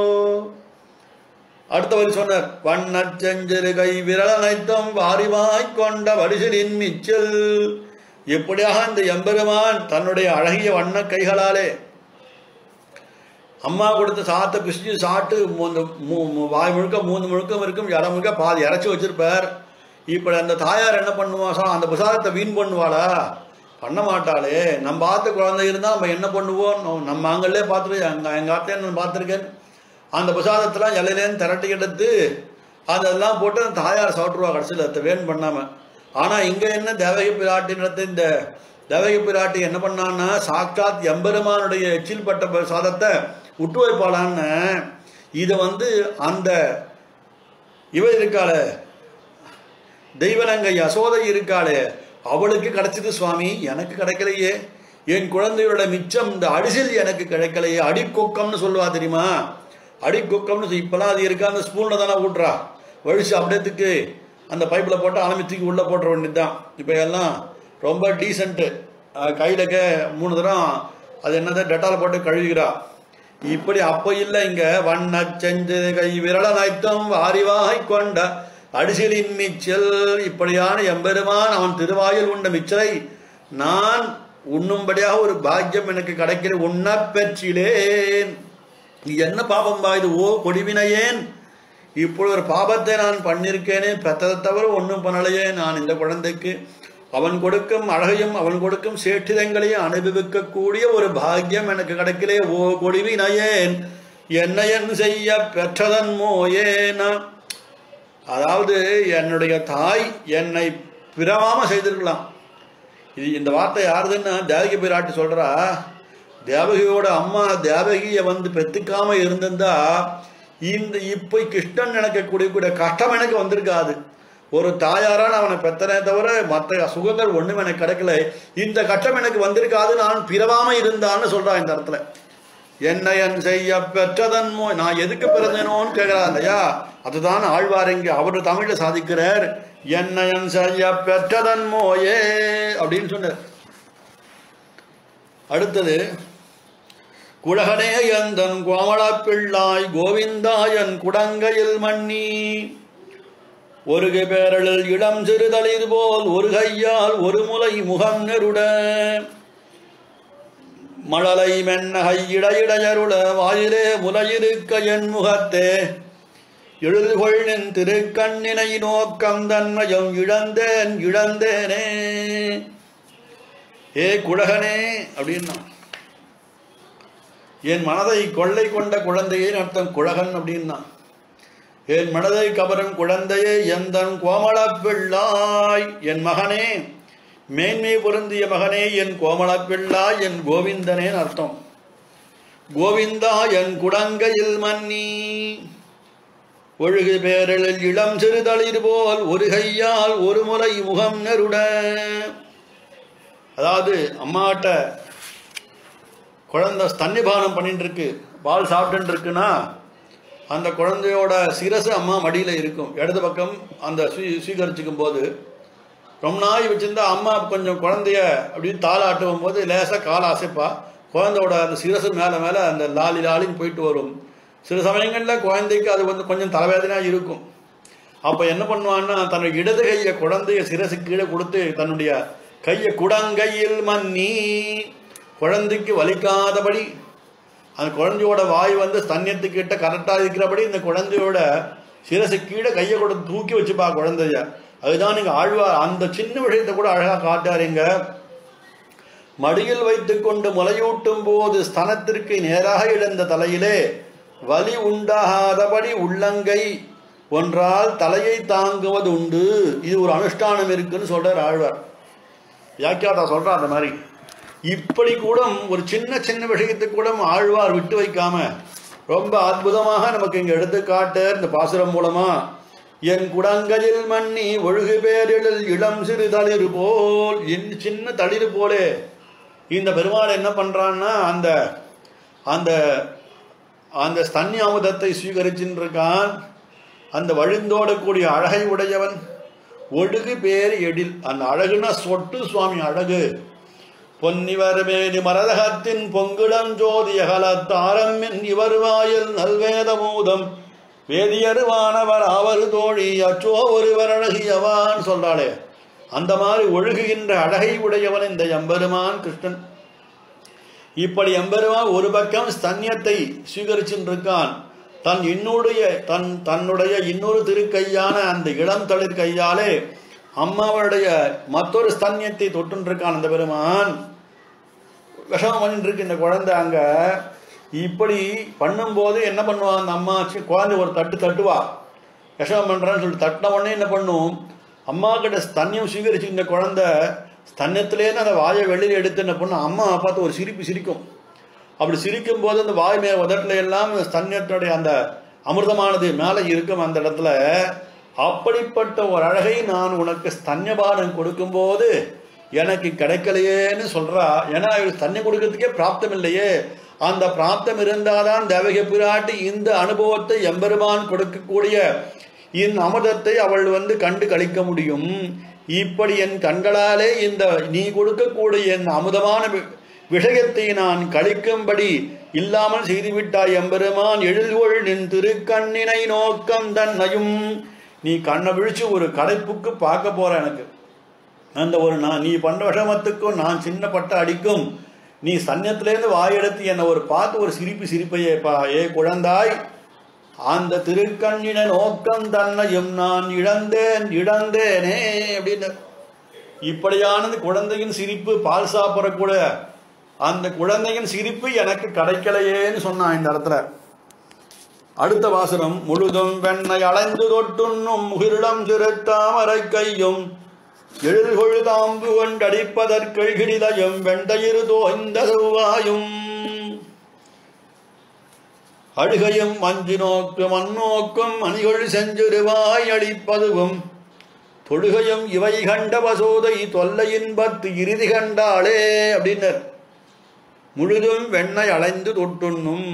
அடுத்த வரி சொன்னார் வண்ணச் செஞ்சிறு கை விரல் அனைத்தும் வாரிவாய் கொண்ட வரிசலின் மிச்சல் எப்படியாக இந்த எம்பெருமான் தன்னுடைய அழகிய வண்ண கைகளாலே அம்மா கொடுத்த சாத்தை பிசிச்சு சாப்பிட்டு மூணு மூ- மூ- வாய் முழுக்க மூணு முழுக்கம் இருக்கும் இடம் முழுக்க பாதி இறச்சி வச்சிருப்பார் இப்படி அந்த தாயார் என்ன பண்ணுவா சா அந்த பிரசாதத்தை வீண் பண்ணுவாளா பண்ண மாட்டாளே நம்ம பார்த்த குழந்தை இருந்தால் நம்ம என்ன பண்ணுவோம் நம்ம- நம்ம அங்கல்லே பார்த்துட்டு எங்கள் எங்கள் ஆத்திலே நான் பார்த்துருக்கேன் அந்த பிரசாதத்தெல்லாம் இலையிலேருந்து திரட்டி எடுத்து அதெல்லாம் போட்டு அந்த தாயார் சாப்பிட்ருவா கடைசியில் அதை வேன் பண்ணாமல் ஆனால் இங்கே என்ன தேவகி பிராட்டினத்தை இந்த தேவகி பிராட்டி என்ன பண்ணான்னா சாட்சாத் எம்பெருமானுடைய எச்சில் பட்ட பிரசாதத்தை விட்டு வைப்பாளான்னு இதை வந்து அந்த இவ இருக்காளே தெய்வனங்க யசோதை இருக்காளே அவளுக்கு கிடைச்சது சுவாமி எனக்கு கிடைக்கலையே என் குழந்தையோட மிச்சம் இந்த அடிசில் எனக்கு கிடைக்கலையே அடிக்கொக்கம்னு சொல்லுவா தெரியுமா அடிக்கொக்கம்னு சொல்லி- இப்பெல்லாம் அது இருக்கா அந்த ஸ்பூனில் தானே ஊட்டுறா வழிச்சு அப்படியேத்துக்கு அந்த பைப்பில் போட்டு ஆரம்பி தூக்கி உள்ளே போட்டுற வேண்டியதுதான் இப்போ எல்லாம் ரொம்ப டீசென்ட்டு கையில் கே மூணு தரம் அது என்னது டெட்டால் போட்டு கழுவிக்கிறா இப்படி அப்போ இல்லை இங்க வண்ண செஞ்சு கை விரல நைத்தம் வாரிவாய் கொண்ட அடிசிலின் மிச்சல் இப்படியான எம்பெருமான் அவன் திருவாயில் உண்ட மிச்சலை நான் உண்ணும்படியாக ஒரு பாக்கியம் எனக்கு கிடைக்கிற உண்ண பெற்றிலேன் இது என்ன பாபம் பா இது ஓ கொடிவினையேன் இப்பொழுது ஒரு பாபத்தை நான் பண்ணியிருக்கேனே பெற்றதை தவிர ஒன்றும் பண்ணலையே நான் இந்த குழந்தைக்கு அவன் கொடுக்கும் அழகையும் அவன் கொடுக்கும் சேற்றிதங்களையும் அனுபவிக்கக்கூடிய ஒரு பாக்கியம் எனக்கு கிடைக்கலே ஓ கொடிவினையேன் என்ன என் செய்ய பெற்றதன் மோயேன அதாவது என்னுடைய தாய் என்னை பிறவாம செய்திருக்கலாம் இது இந்த வார்த்தை யாருதுன்னா தேவகி பிராட்டி சொல்றா தேவகியோட அம்மா தேவகியை வந்து பெத்துக்காம இருந்திருந்தா இந்த இப்போ கிருஷ்ணன் நினைக்கக்கூடிய கூடிய கஷ்டம் எனக்கு வந்திருக்காது ஒரு தாயாரான அவனை பெத்தனே தவிர மற்ற சுகங்கள் ஒண்ணும் எனக்கு கிடைக்கல இந்த கஷ்டம் எனக்கு வந்திருக்காது நான் பிறவாம இருந்தான்னு சொல்றா இந்த இடத்துல என்ன என் செய்ய பெற்றதன் மோ நான் எதுக்கு பிறந்தேனோன்னு கேட்கிறா இல்லையா அதுதான் ஆழ்வார் இங்க அவர் தமிழ்ல சாதிக்கிறார் என்ன என் செய்ய பெற்றதன் மோயே அப்படின்னு சொன்னார் அடுத்தது குழகனே எந்தன் கோமளப் பிள்ளாய் கோவிந்தா என் குடங்கையில் மன்னி ஒரு பேரலில் இளம் சிறுதளிர் போல் ஒரு கையால் ஒரு முலை முகம் நெருட மழலை மென்னகை இடையிடையருள வாயிலே முலையிருக்க என் முகத்தே எழுதுகொள் நின் திருக்கண்ணினை நோக்கம் தன்மையும் இழந்தேன் இழந்தேனே ஏ குழகனே அப்படின்னா என் மனதை கொள்ளை கொண்ட குழந்தையே அர்த்தம் குழகன் அப்படின்னா என் மனதை கவரும் குழந்தையே எந்தன் கோமளப் பிள்ளாய் என் மகனே மேன்மை பொருந்திய மகனே என் கோமளப் பிள்ளாய் என் கோவிந்தனேன்னு அர்த்தம் கோவிந்தா என் குடங்கையில் மன்னி ஒழுகு பேரலில் இளம் சிறுதளிர் போல் ஒரு கையால் ஒரு முறை முகம் நெருட அதாவது அம்மாட்ட குழந்தை ஸ்தன்னிபானம் பண்ணிட்டு இருக்கு பால் சாப்பிட்டுட்டு இருக்குன்னா அந்த குழந்தையோட சிரசு அம்மா மடியில் இருக்கும் இடது பக்கம் அந்த ஸ்வீ ஸ்வீகரிச்சுக்கும் போது ரொம்ப நாய் வச்சிருந்தா அம்மா கொஞ்சம் குழந்தைய அப்படின்னு தாளாட்டுவும் போது லேசாக காலை அசைப்பா குழந்தையோட அந்த சிரசு மேலே மேலே அந்த லாலி லாலின்னு போயிட்டு வரும் சில சமயங்களில் குழந்தைக்கு அது வந்து கொஞ்சம் தலைவேதனையாக இருக்கும் அப்போ என்ன பண்ணுவான்னா தன்னுடைய இடது கையை குழந்தைய சிரசு கீழே கொடுத்து தன்னுடைய கையை குடங்கையில் மன்னி குழந்தைக்கு வலிக்காதபடி அந்த குழந்தையோட வாய் வந்து ஸ்தன்யத்துக்கிட்ட கரெக்டாக இருக்கிறபடி இந்த குழந்தையோட சிரசு கீழே கையை கூட தூக்கி வச்சுப்பா குழந்தைய அதுதான் நீங்க ஆழ்வார் அந்த சின்ன விஷயத்தை கூட அழகா காட்டாருங்க மடியில் வைத்துக்கொண்டு முலையூட்டும் போது ஸ்தனத்திற்கு நேராக இழந்த தலையிலே வலி உண்டாகாதபடி உள்ளங்கை ஒன்றால் தலையை தாங்குவது உண்டு இது ஒரு அனுஷ்டானம் இருக்குன்னு சொல்றார் ஆழ்வார் வியாக்கியாதா சொல்றா அந்த மாதிரி இப்படி கூட ஒரு சின்ன சின்ன விஷயத்துக்கு கூட ஆழ்வார் விட்டு வைக்காம ரொம்ப அற்புதமாக நமக்கு இங்க எடுத்துக்காட்டு இந்த பாசுரம் மூலமா என் குடங்கையில் மண்ணி ஒழுகு பேரிடல் இளம் சிறு தளிர் போல் என் சின்ன தளிர் போலே இந்த பெருமாள் என்ன பண்றான்னா அந்த அந்த அந்த ஸ்தன்ய அமுதத்தை சுவீகரிச்சுட்டு இருக்கான் அந்த வழிந்தோடக்கூடிய அழகை உடையவன் ஒழுகு பேர் எழில் அந்த அழகுனா சொட்டு சுவாமி அழகு பொன்னிவர் மேனி மரதகத்தின் பொங்குடம் ஜோதியகலத்தாரம் இவர் வாயில் நல்வேதமூதம் வேதியருவானவர் அவர் தோழி அச்சோ ஒருவர் அழகியவான் சொல்றாளே அந்த மாதிரி ஒழுகுகின்ற அழகை உடையவன் இந்த எம்பெருமான் கிருஷ்ணன் இப்படி எம்பெருமான் ஒரு பக்கம் ஸ்தன்யத்தை சுவீகரிச்சுட்டு இருக்கான் தன் இன்னுடைய தன் தன்னுடைய இன்னொரு திருக்கையான அந்த இளம் தளிர் கையாலே அம்மாவுடைய மற்றொரு ஸ்தன்யத்தை தொட்டுருக்கான் அந்த பெருமான் விஷம் பண்ணிட்டு இருக்கு இந்த குழந்தை அங்க இப்படி பண்ணும்போது என்ன பண்ணுவான் அந்த அம்மா சி- குழந்தை ஒரு தட்டு தட்டுவா விஷம் பண்றான்னு சொல்லிட்டு தட்டின உடனே என்ன பண்ணும் அம்மா கிட்ட ஸ்தன்யம் சுவீகரிச்சு இந்த குழந்தை ஸ்தன்யத்திலேருந்து அந்த வாயை வெளியில் எடுத்து என்ன பண்ணும் அம்மா பார்த்து ஒரு சிரிப்பு சிரிக்கும் அப்படி சிரிக்கும் போது அந்த வாய் மே உதட்டுல எல்லாம் அந்த ஸ்தன்யத்தினுடைய அந்த அமிர்தமானது மேலே இருக்கும் அந்த இடத்துல அப்படிப்பட்ட ஒரு அழகை நான் உனக்கு ஸ்தன்யபானம் கொடுக்கும்போது எனக்கு கிடைக்கலையேன்னு சொல்றா ஏன்னா இவளுக்கு ஸ்தன்யம் கொடுக்கறதுக்கே பிராப்தம் இல்லையே அந்த பிராப்தம் இருந்தாதான் தேவக பிராட்டி இந்த அனுபவத்தை எம்பெருமான் கொடுக்கக்கூடிய இந்த அமிர்தத்தை அவள் வந்து கண்டு கழிக்க முடியும் இப்படி என் கண்களாலே இந்த நீ கொடுக்கக்கூடிய இந்த அமுதமான வி- விஷயத்தை நான் கழிக்கும்படி இல்லாமல் செய்துவிட்டாய் எம்பெருமான் எழில்கொள் நின் திருக்கண்ணினை நோக்கம் தன்னையும் நீ கண்ணை விழிச்சு ஒரு கடைப்புக்கு பார்க்க போற எனக்கு அந்த ஒரு நான் நீ பண்ண விஷமத்துக்கும் நான் சின்ன பட்ட அடிக்கும் நீ சன்னியத்திலேருந்து வாயெடுத்து என்னை ஒரு பார்த்து ஒரு சிரிப்பு சிரிப்பையே பா ஏ குழந்தாய் அந்த திருக்கண்ணின நோக்கம் தன்னையும் நான் இழந்தேன் இழந்தேனே அப்படின்னு இப்படியானது குழந்தையின் சிரிப்பு பால் சாப்பிடக்கூட அந்த குழந்தையின் சிரிப்பு எனக்கு கிடைக்கலையேன்னு சொன்னான் இந்த இடத்துல அடுத்த வாசனம் முழுதும் வெண்ணை அலைந்து தொட்டுண்ணும் முகிரிடம் திருத்தாமரை கையும் எழில்கொள் தாம்பு கொண்டடிப்பதற்கெழிலையும் வெண்டையிரு தோய்ந்த செவ்வாயும் அழுகையும் மஞ்சு நோக்கும் அந்நோக்கும் மணிகள் செஞ்சிருவாய் அளிப்பதுவும் தொழுகையும் இவை கண்ட வசோதை தொல்லையின்பத்து இறுதி கண்டாளே அப்படின்னர் முழுதும் வெண்ணெய் அலைந்து தொட்டுண்ணும்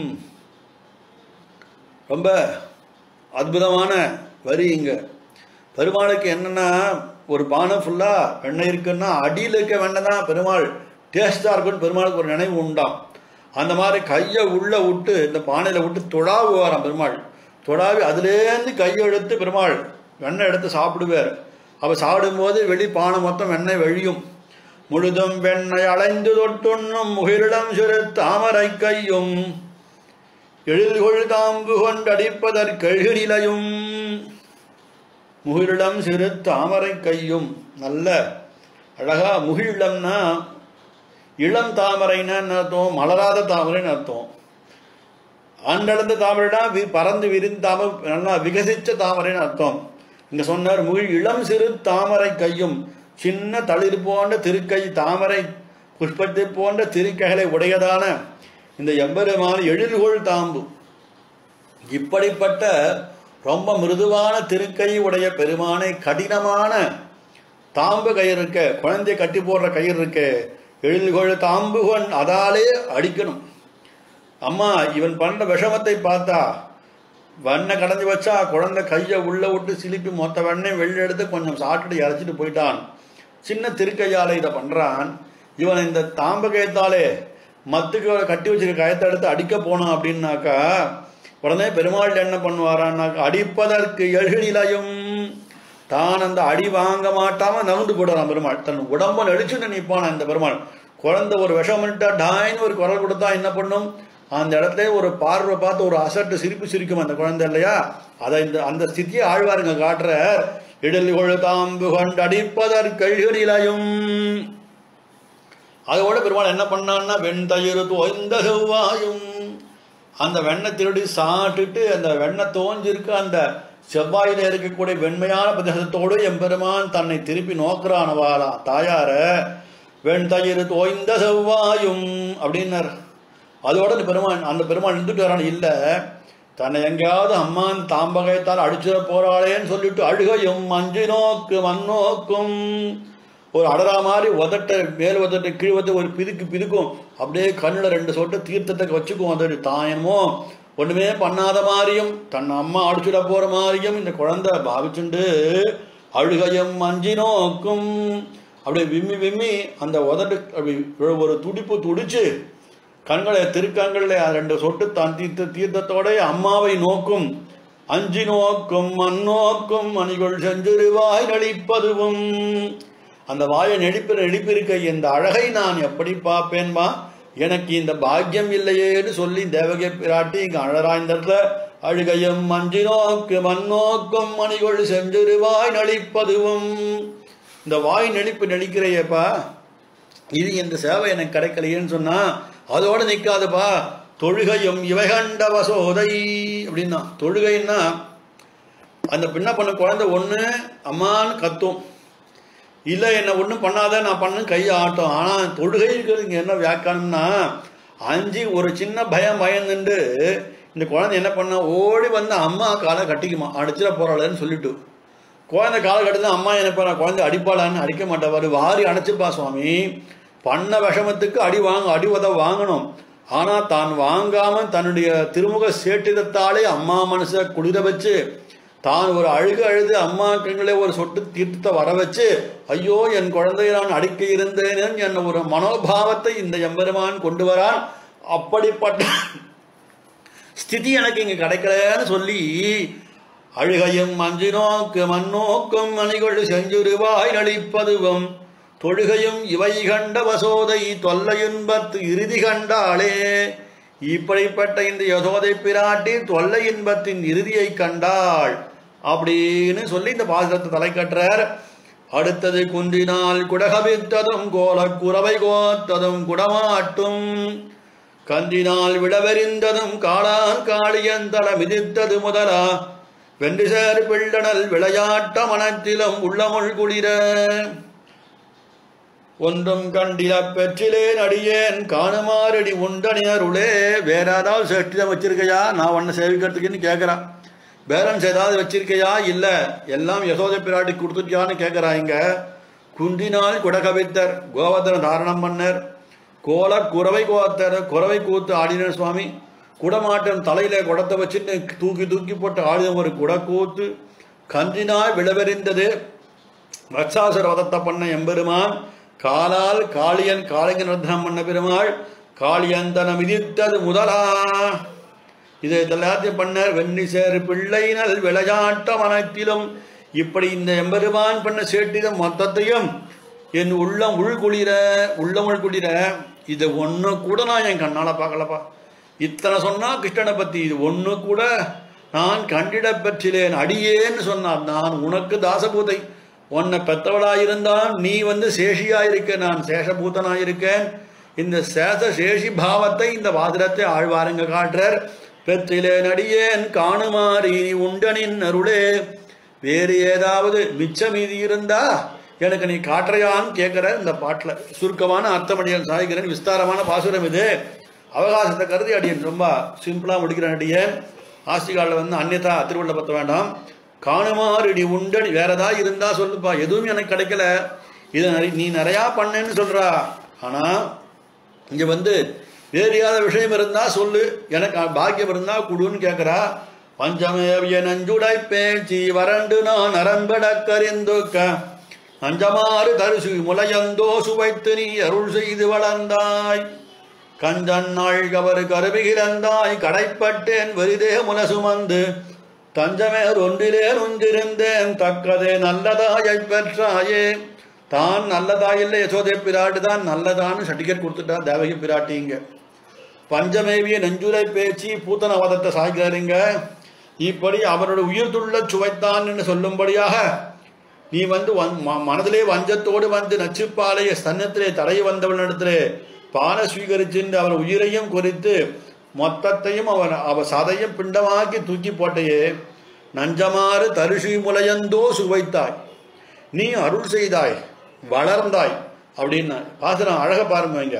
ரொம்ப அற்புதமான வரி இங்க பெருமாளுக்கு என்னன்னா ஒரு பானை ஃபுல்லாக வெண்ணெய் இருக்குன்னா அடியில் இருக்க வெண்ணெய் தான் பெருமாள் டேஸ்டாக இருக்குன்னு பெருமாளுக்கு ஒரு நினைவு உண்டாம் அந்த மாதிரி கையை உள்ளே விட்டு இந்த பானையில் விட்டு தொழாவு வரான் பெருமாள் தொழாவி அதுலேருந்து கையை எடுத்து பெருமாள் வெண்ணெய் எடுத்து சாப்பிடுவார் அப்போ சாப்பிடும்போது வெளி பானை மொத்தம் வெண்ணெய் வெளியும் முழுதும் வெண்ணெய் அலைந்து தொட்டுண்ணும் முகிரிடம் சிறு தாமரை கையும் எழில்கொள் தாம்பு கொண்டடிப்பதற்கெழிலையும் முகிலிடம் சிறு தாமரை கையும் நல்ல அழகா முகிழம்னா இளம் தாமரைன்னு அர்த்தம் மலராத தாமரைன்னு அர்த்தம் ஆண்டளந்த தாமரைனா வி பறந்து விரிந்த தாமரை நல்லா விகசிச்ச தாமரைன்னு அர்த்தம் இங்க சொன்னார் முகில் இளம் சிறு தாமரை கையும் சின்ன தளிர் போன்ற திருக்கை தாமரை புஷ்பத்தை போன்ற திருக்கைகளை உடையதான இந்த எம்பெருமான எழில்கொள் தாம்பு இப்படிப்பட்ட ரொம்ப மிருதுவான திருக்கை உடைய பெருமானை கடினமான தாம்பு கயிறு இருக்க குழந்தை கட்டி போடுற கயிறு இருக்க எழில்கொள் தாம்புகன் அதாலே அடிக்கணும் அம்மா இவன் பண்ண விஷமத்தை பார்த்தா வெண்ணெய் கடைஞ்சி வச்சா குழந்தை கையை உள்ள விட்டு சிலிப்பி மொத்த வெண்ணெய் வெளில எடுத்து கொஞ்சம் சாப்பிட்டுட்டு இறச்சிட்டு போயிட்டான் சின்ன திருக்கையால இதை பண்றான் இவன் இந்த தாம்பகயத்தாலே மத்துக்கு கட்டி வச்சிருக்க கயத்தை எடுத்து அடிக்க போனான் அப்படின்னாக்கா உடனே பெருமாள் என்ன பண்ணுவாரான்னாக்கா அடிப்பதற்கு எழுநிலையும் தான் அந்த அடி வாங்க மாட்டாம நகர்ந்து போடுறான் பெருமாள் தன் உடம்ப நெளிச்சுட்டு நிற்பான் அந்த பெருமாள் குழந்தை ஒரு விஷம் பண்ணிட்டா டாயின்னு ஒரு குரல் கொடுத்தா என்ன பண்ணும் அந்த இடத்துல ஒரு பார்வை பார்த்து ஒரு அசட்டு சிரிப்பு சிரிக்கும் அந்த குழந்தை இல்லையா அதை இந்த அந்த ஸ்திதியை ஆழ்வாருங்க காட்டுற இடல் கொழுதாம்பு கொண்டு அடிப்பதற்கழியும் அதோட பெருமாள் என்ன பண்ணான்னா வெண்தயிர் தோய்ந்த செவ்வாயும் அந்த வெண்ணெய் திருடி சாப்பிட்டுட்டு அந்த வெண்ணெய் தோஞ்சிருக்க அந்த செவ்வாயில இருக்கக்கூடிய வெண்மையான பிரதேசத்தோடு எம்பெருமான் தன்னை திருப்பி நோக்குறானவாளா தாயார வெண்தயிர் தோய்ந்த செவ்வாயும் அப்படின்னார் அதோட அந்த பெருமான் அந்த பெருமான் இருந்துட்டு வரான் இல்ல தன்னை எங்கேயாவது அம்மான் தாம்பகத்தால் அடிச்சிட போறாளேன்னு சொல்லிட்டு அழுகையும் மஞ்சு நோக்கு மண்ணோக்கும் ஒரு அடரா மாதிரி உதட்ட மேல் உதட்ட கீழ் உதட்ட ஒரு பிதுக்கு பிதுக்கும் அப்படியே கண்ணுல ரெண்டு சொட்டு தீர்த்தத்தை வச்சுக்கும் அது தாயனமோ ஒண்ணுமே பண்ணாத மாதிரியும் தன் அம்மா அடிச்சுட போற மாதிரியும் இந்த குழந்தை பாவிச்சுண்டு அழுகையும் மஞ்சி நோக்கும் அப்படியே விம்மி விம்மி அந்த உதட்டு அப்படி ஒரு துடிப்பு துடிச்சு கண்களை திருக்கண்களில் ரெண்டு சொட்டு தான் தீர்த்த தீர்த்தத்தோட அம்மாவை நோக்கும் அஞ்சி நோக்கும் மண்ணோக்கும் மணிகள் செஞ்சிருவாய் நடிப்பதுவும் அந்த வாயை நெடிப்பு நெடிப்பிருக்க இந்த அழகை நான் எப்படி பார்ப்பேன்பா எனக்கு இந்த பாக்கியம் இல்லையேன்னு சொல்லி தேவகை பிராட்டி இங்க அழறாய்ந்ததுல அழுகையும் மஞ்சி நோக்கு மண்ணோக்கும் மணிகள் செஞ்சிருவாய் நடிப்பதுவும் இந்த வாய் நெளிப்பு நெளிக்கிறையப்பா இது இந்த சேவை எனக்கு கிடைக்கலையேன்னு சொன்னா அதோட நிக்காதுப்பா தொழுகையும் இவை கண்ட வசோதை அப்படின்னா தொழுகைன்னா அந்த பின்ன பண்ண குழந்தை ஒண்ணு அம்மான்னு கத்தும் இல்லை என்ன ஒன்றும் பண்ணாத நான் பண்ணு கை ஆட்டும் ஆனால் தொழுகை இருக்கிறது இங்கே என்ன வியாக்கானம்னா அஞ்சு ஒரு சின்ன பயம் பயந்துண்டு இந்த குழந்தை என்ன பண்ணா ஓடி வந்து அம்மா காலை கட்டிக்குமா அடிச்சிட போறாளேன்னு சொல்லிட்டு குழந்தை காலை கட்டுதான் அம்மா என்ன பண்ணா குழந்தை அடிப்பாளான்னு அடிக்க மாட்டாரு வாரி அடைச்சுப்பா சுவாமி பண்ண விஷமத்துக்கு அடி வாங்க அடி உத வாங்கணும் ஆனா தான் வாங்காம தன்னுடைய திருமுக சேட்டிதத்தாலே அம்மா மனசை குளிர வச்சு தான் ஒரு அழுகு அழுது அம்மா கண்களே ஒரு சொட்டு தீர்த்தத்தை வர வச்சு ஐயோ என் குழந்தையை நான் அடிக்க இருந்தேன் என் ஒரு மனோபாவத்தை இந்த எம்பெருமான் கொண்டு வரான் அப்படிப்பட்ட ஸ்திதி எனக்கு இங்க கிடைக்கலன்னு சொல்லி அழுகையும் மஞ்சு நோக்கு மண்ணோக்கும் மணிகள் செஞ்சுருவாய் நளிப்பதுவும் தொழுகையும் இவை கண்ட வசோதை தொல்லையின்பத்து இறுதி கண்டாளே இப்படிப்பட்ட இந்த யசோதை பிராட்டி தொல்லை இன்பத்தின் இறுதியை கண்டாள் அப்படின்னு சொல்லி இந்த பாசத்தை தலை கட்டுறார் அடுத்தது குன்றினால் குடகவித்ததும் கோலக் குறவை கோத்ததும் குடமாட்டும் கந்தினால் விடவெறிந்ததும் காளான் காளியந்தள மிதித்தது முதலா வென்று சேர் பிள்ளனல் விளையாட்ட மனத்திலும் உள்ளமுள் குளிர ஒன்றும் கண்டில பெற்றிலேன் அடியேன் காணுமாறடி உண்டனியருளே வேற ஏதாவது சேஷ்டிதம் வச்சிருக்கையா நான் உன்னை சேவிக்கிறதுக்குன்னு கேட்குறான் பேலன்ஸ் ஏதாவது வச்சிருக்கையா இல்ல எல்லாம் யசோதை பிராட்டி கொடுத்துட்டியான்னு கேட்குறா இங்க குந்தினால் குடகவித்தர் கோவர்தன தாரணம் பண்ணர் கோல குறவை கோத்தர் குறவை கூத்து ஆடினர் சுவாமி குடமாட்டம் தலையில குடத்தை வச்சுட்டு தூக்கி தூக்கி போட்டு ஆடின ஒரு குடக்கூத்து கந்தினால் விளவெறிந்தது வட்சாசுர வதத்தை பண்ண எம்பெருமான் காலால் காளியன் காளிங்க நிர்தனம் பண்ண பெருமாள் காளியந்தன மிதித்தது முதலா இதை எல்லாத்தையும் பண்ணார் வெண்ணி சேர் பிள்ளைனல் விளையாட்ட மனத்திலும் இப்படி இந்த எம்பெருமான் பண்ண சேட்டிதம் மொத்தத்தையும் என் உள்ளம் உள்குளிர உள்ளம் உள்குளிர இதை ஒன்று கூட நான் என் கண்ணால் பார்க்கலப்பா இத்தனை சொன்னா கிருஷ்ணனை பத்தி இது ஒன்று கூட நான் கண்டிட பெற்றிலேன் அடியேன்னு சொன்னான் நான் உனக்கு தாசபூதை உன்னை பெத்தவளாயிருந்தான் நீ வந்து சேஷியாயிருக்க நான் சேஷபூதனாயிருக்கேன் இந்த சேஷ சேஷி பாவத்தை இந்த வாதிரத்தை ஆழ்வாருங்க காட்டுறார் பெற்றிலேன் அடியேன் காணுமாறி நீ உண்டனின் அருளே வேறு ஏதாவது மிச்ச மீதி இருந்தா எனக்கு நீ காட்டுறையான்னு கேட்கிற இந்த பாட்டில் சுருக்கமான அர்த்தமடியன் சாய்கிறேன் விஸ்தாரமான பாசுரம் இது அவகாசத்தை கருதி அடியன் ரொம்ப சிம்பிளாக முடிக்கிறேன் அடியேன் ஆஸ்திகாலில் வந்து அந்நியதா திருவள்ள பத்த வேண்டாம் காணுமாறு நீ உண்டனி வேற ஏதாவது இருந்தா சொல்லுப்பா எதுவும் எனக்கு கிடைக்கல இதை நிறைய- நீ நிறையா பண்ணேன்னு சொல்றா ஆனா இங்க வந்து வேறு ஏதாவது விஷயம் இருந்தா சொல்லு எனக்கு பாக்கியம் இருந்தா குடுன்னு கேட்கிறா பஞ்சமேவிய நஞ்சுடை பேச்சு வறண்டு நான் நரம்பட கரிந்துக்க அஞ்சமாறு தரிசு முலையந்தோ சுவைத்து நீ அருள் செய்து வளர்ந்தாய் கஞ்சன் நாழ்கவர் கருவிகிறந்தாய் கடைப்பட்டேன் வெறிதே முல சுமந்து தஞ்சமேர் ஒன்றிலே நுஞ்சிருந்தேன் தக்கதே நல்லதாயைப் பெற்றாயே தான் நல்லதாயில்லை யசோதை பிராட்டு தான் நல்லதான்னு சர்டிஃபிகேட் கொடுத்துட்டா தேவகி பிராட்டிங்க பஞ்சமேவிய நெஞ்சுரை பேச்சு பூத்தனவதத்தை சாய்கிறாருங்க இப்படி அவரோட உயிர் துள்ள சுவைத்தான் என்று சொல்லும்படியாக நீ வந்து வந்- ம- மனதிலே வஞ்சத்தோடு வந்து நச்சுப்பாளைய ஸ்தன்னத்திலே தடை வந்தவனிடத்திலே பான ஸ்வீகரிச்சுண்டு அவர் உயிரையும் குறித்து மொத்தத்தையும் அவன் அவ சதையும் பிண்டமாக்கி தூக்கி போட்டையே நஞ்சமாறு தரிசி முலையந்தோ சுவைத்தாய் நீ அருள் செய்தாய் வளர்ந்தாய் அப்படின்னு பாசனம் அழக பாருங்க இங்க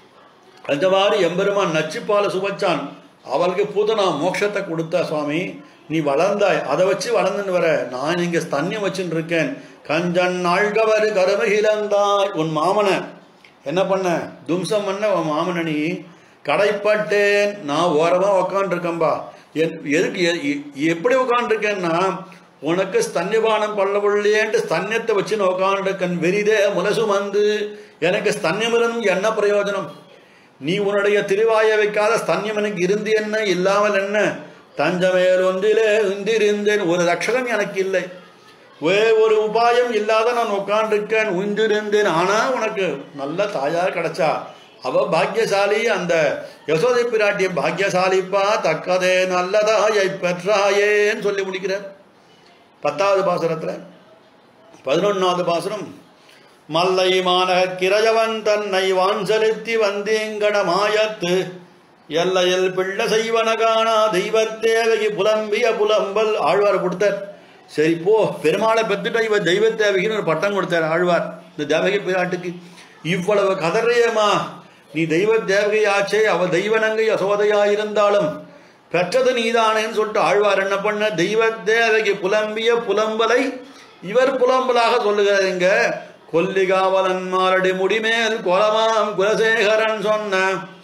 அந்த மாதிரி எம்பெருமான் நச்சுப்பால சுவைச்சான் அவளுக்கு பூதனா மோட்சத்தை கொடுத்தா சுவாமி நீ வளர்ந்தாய் அதை வச்சு வளர்ந்துன்னு வர நான் இங்க ஸ்தன்யம் வச்சுட்டு இருக்கேன் கஞ்சன் நாழ்கவர் கருமகிழந்தாய் உன் மாமனை என்ன பண்ண தும்சம் பண்ண உன் மாமனை நீ கடைப்பட்டேன் நான் ஓரமா உக்காண்டிருக்கேன்பா என் எதுக்கு எ- எ- எப்படி உட்காந்துருக்கேன்னா உனக்கு ஸ்தன்யபானம் பல்லவுள்ளேன்ட்டு ஸ்தன்யத்தை வச்சு நான் உட்காந்துருக்கேன் வெறிதே முலசு வந்து எனக்கு ஸ்தன்யம் இருந்தும் என்ன பிரயோஜனம் நீ உன்னுடைய திருவாயை வைக்காத ஸ்தன்யம் எனக்கு இருந்து என்ன இல்லாமல் என்ன தஞ்சமேல் ஒன்றிலே உந்திருந்தேன் ஒரு ரட்சகன் எனக்கு இல்லை வே ஒரு உபாயம் இல்லாத நான் உட்காண்டிருக்கேன் உந்திருந்தேன் ஆனா உனக்கு நல்ல தாயார் கிடைச்சா அவ பாக்கியசாலி அந்த யசோதை பிராட்டிய பாக்கியசாலிப்பா தக்கதே நல்லதாயை பெற்றாயேன்னு சொல்லி முடிக்கிறார் பத்தாவது பாசுரத்துல பதினொன்னாவது பாசுரம் மல்லை மாநக கிரயவன் தன்னை வான் செலுத்தி வந்தேங்கட மாயத்து எல்லையில் பிள்ளை செய்வன காணா தெய்வத்தேவகி புலம்பிய புலம்பல் ஆழ்வார் கொடுத்தார் சரி போ பெருமாளை பெற்றுட்ட இவ தெய்வத்தேவகின்னு ஒரு பட்டம் கொடுத்தார் ஆழ்வார் இந்த தேவகி பிராட்டுக்கு இவ்வளவு கதறியமா நீ தெய்வ தேவகையாச்சே அவ தெய்வனங்கை அசோதையாயிருந்தாலும் பெற்றது நீதானேன்னு சொல்லிட்டு ஆழ்வார் என்ன பண்ண தெய்வ தேவகி புலம்பிய புலம்பலை இவர் புலம்பலாக சொல்லுகிறாருங்க கொல்லிகாவலன் மாரடி முடிமேல் கோலமாம் குலசேகரன் சொன்ன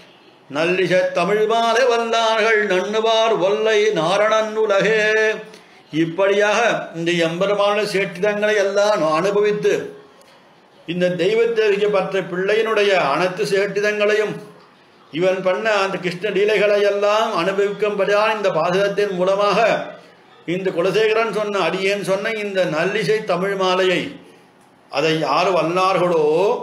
நல்லிச தமிழ் மாலை வல்லார்கள் நண்ணுவார் ஒல்லை நாரணன் உலகே இப்படியாக இந்த எம்பெருமான சேட்டிதங்களை எல்லாம் அனுபவித்து இந்த தெய்வத்தை பற்ற பிள்ளையினுடைய அனைத்து சேட்டிதங்களையும் இவன் பண்ண அந்த கிருஷ்ண லீலைகளை எல்லாம் அனுபவிக்கும்படியான இந்த பாசகத்தின் மூலமாக இந்த குலசேகரன் சொன்ன அடியேன் சொன்ன இந்த நல்லிசை தமிழ் மாலையை அதை யார் வல்லார்களோ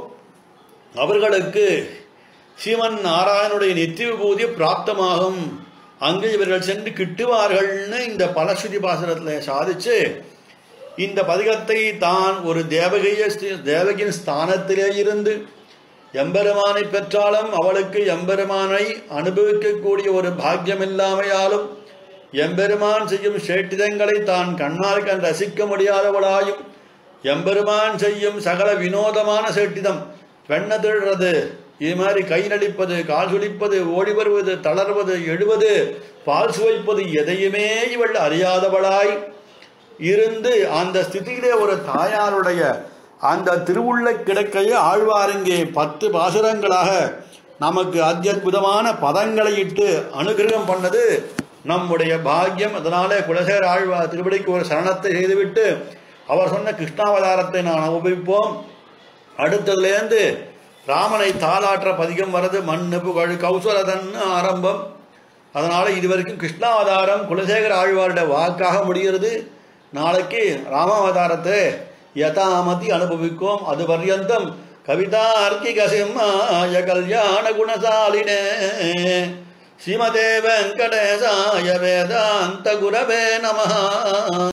அவர்களுக்கு சிவன் நாராயணுடைய நித்திய விபூதி பிராப்தமாகும் அங்கு இவர்கள் சென்று கிட்டுவார்கள்னு இந்த பலஸ்ருதி பாசனத்தில் சாதிச்சு இந்த பதிகத்தை தான் ஒரு தேவகைய ஸ்தி- தேவகியின் ஸ்தானத்திலே இருந்து எம்பெருமானை பெற்றாலும் அவளுக்கு எம்பெருமானை அனுபவிக்கக்கூடிய ஒரு பாக்கியம் இல்லாமையாலும் எம்பெருமான் செய்யும் சேட்டிதங்களை தான் கண்ணால் கண் ரசிக்க முடியாதவளாயும் எம்பெருமான் செய்யும் சகல வினோதமான சேட்டிதம் பெண்ண திழுறது இது மாதிரி கை நடிப்பது கால் சுளிப்பது ஓடி வருவது தளர்வது எழுவது பால் சுவைப்பது எதையுமே இவள் அறியாதவளாய் இருந்து அந்த ஸ்திதியிலே ஒரு தாயாருடைய அந்த திருவுள்ள கிடக்கையை ஆழ்வாருங்கே பத்து பாசுரங்களாக நமக்கு அத்தியுதமான பதங்களை இட்டு அனுகிரகம் பண்ணது நம்முடைய பாக்கியம் அதனாலே குலசேர ஆழ்வார் திருவடிக்கு ஒரு சரணத்தை செய்துவிட்டு அவர் சொன்ன கிருஷ்ணாவதாரத்தை நான் உபயோகிப்போம் அடுத்ததுலேருந்து ராமனை தாளாற்ற பதிகம் வர்றது மண்ணு புகழ் கௌசலதன்னு ஆரம்பம் அதனால இதுவரைக்கும் கிருஷ்ணாவதாரம் குலசேகர ஆழ்வாருடைய வாக்காக முடிகிறது நாளைக்கு ராமாவதாரத்தை யதாமதி அனுபவிக்கும் அது பர்யந்தம் கவிதார்க்கிக சிம்மாய கல்யாண குணசாலினே ஸ்ரீமதே வெங்கடேசாய வேதாந்த குரவே நமஹ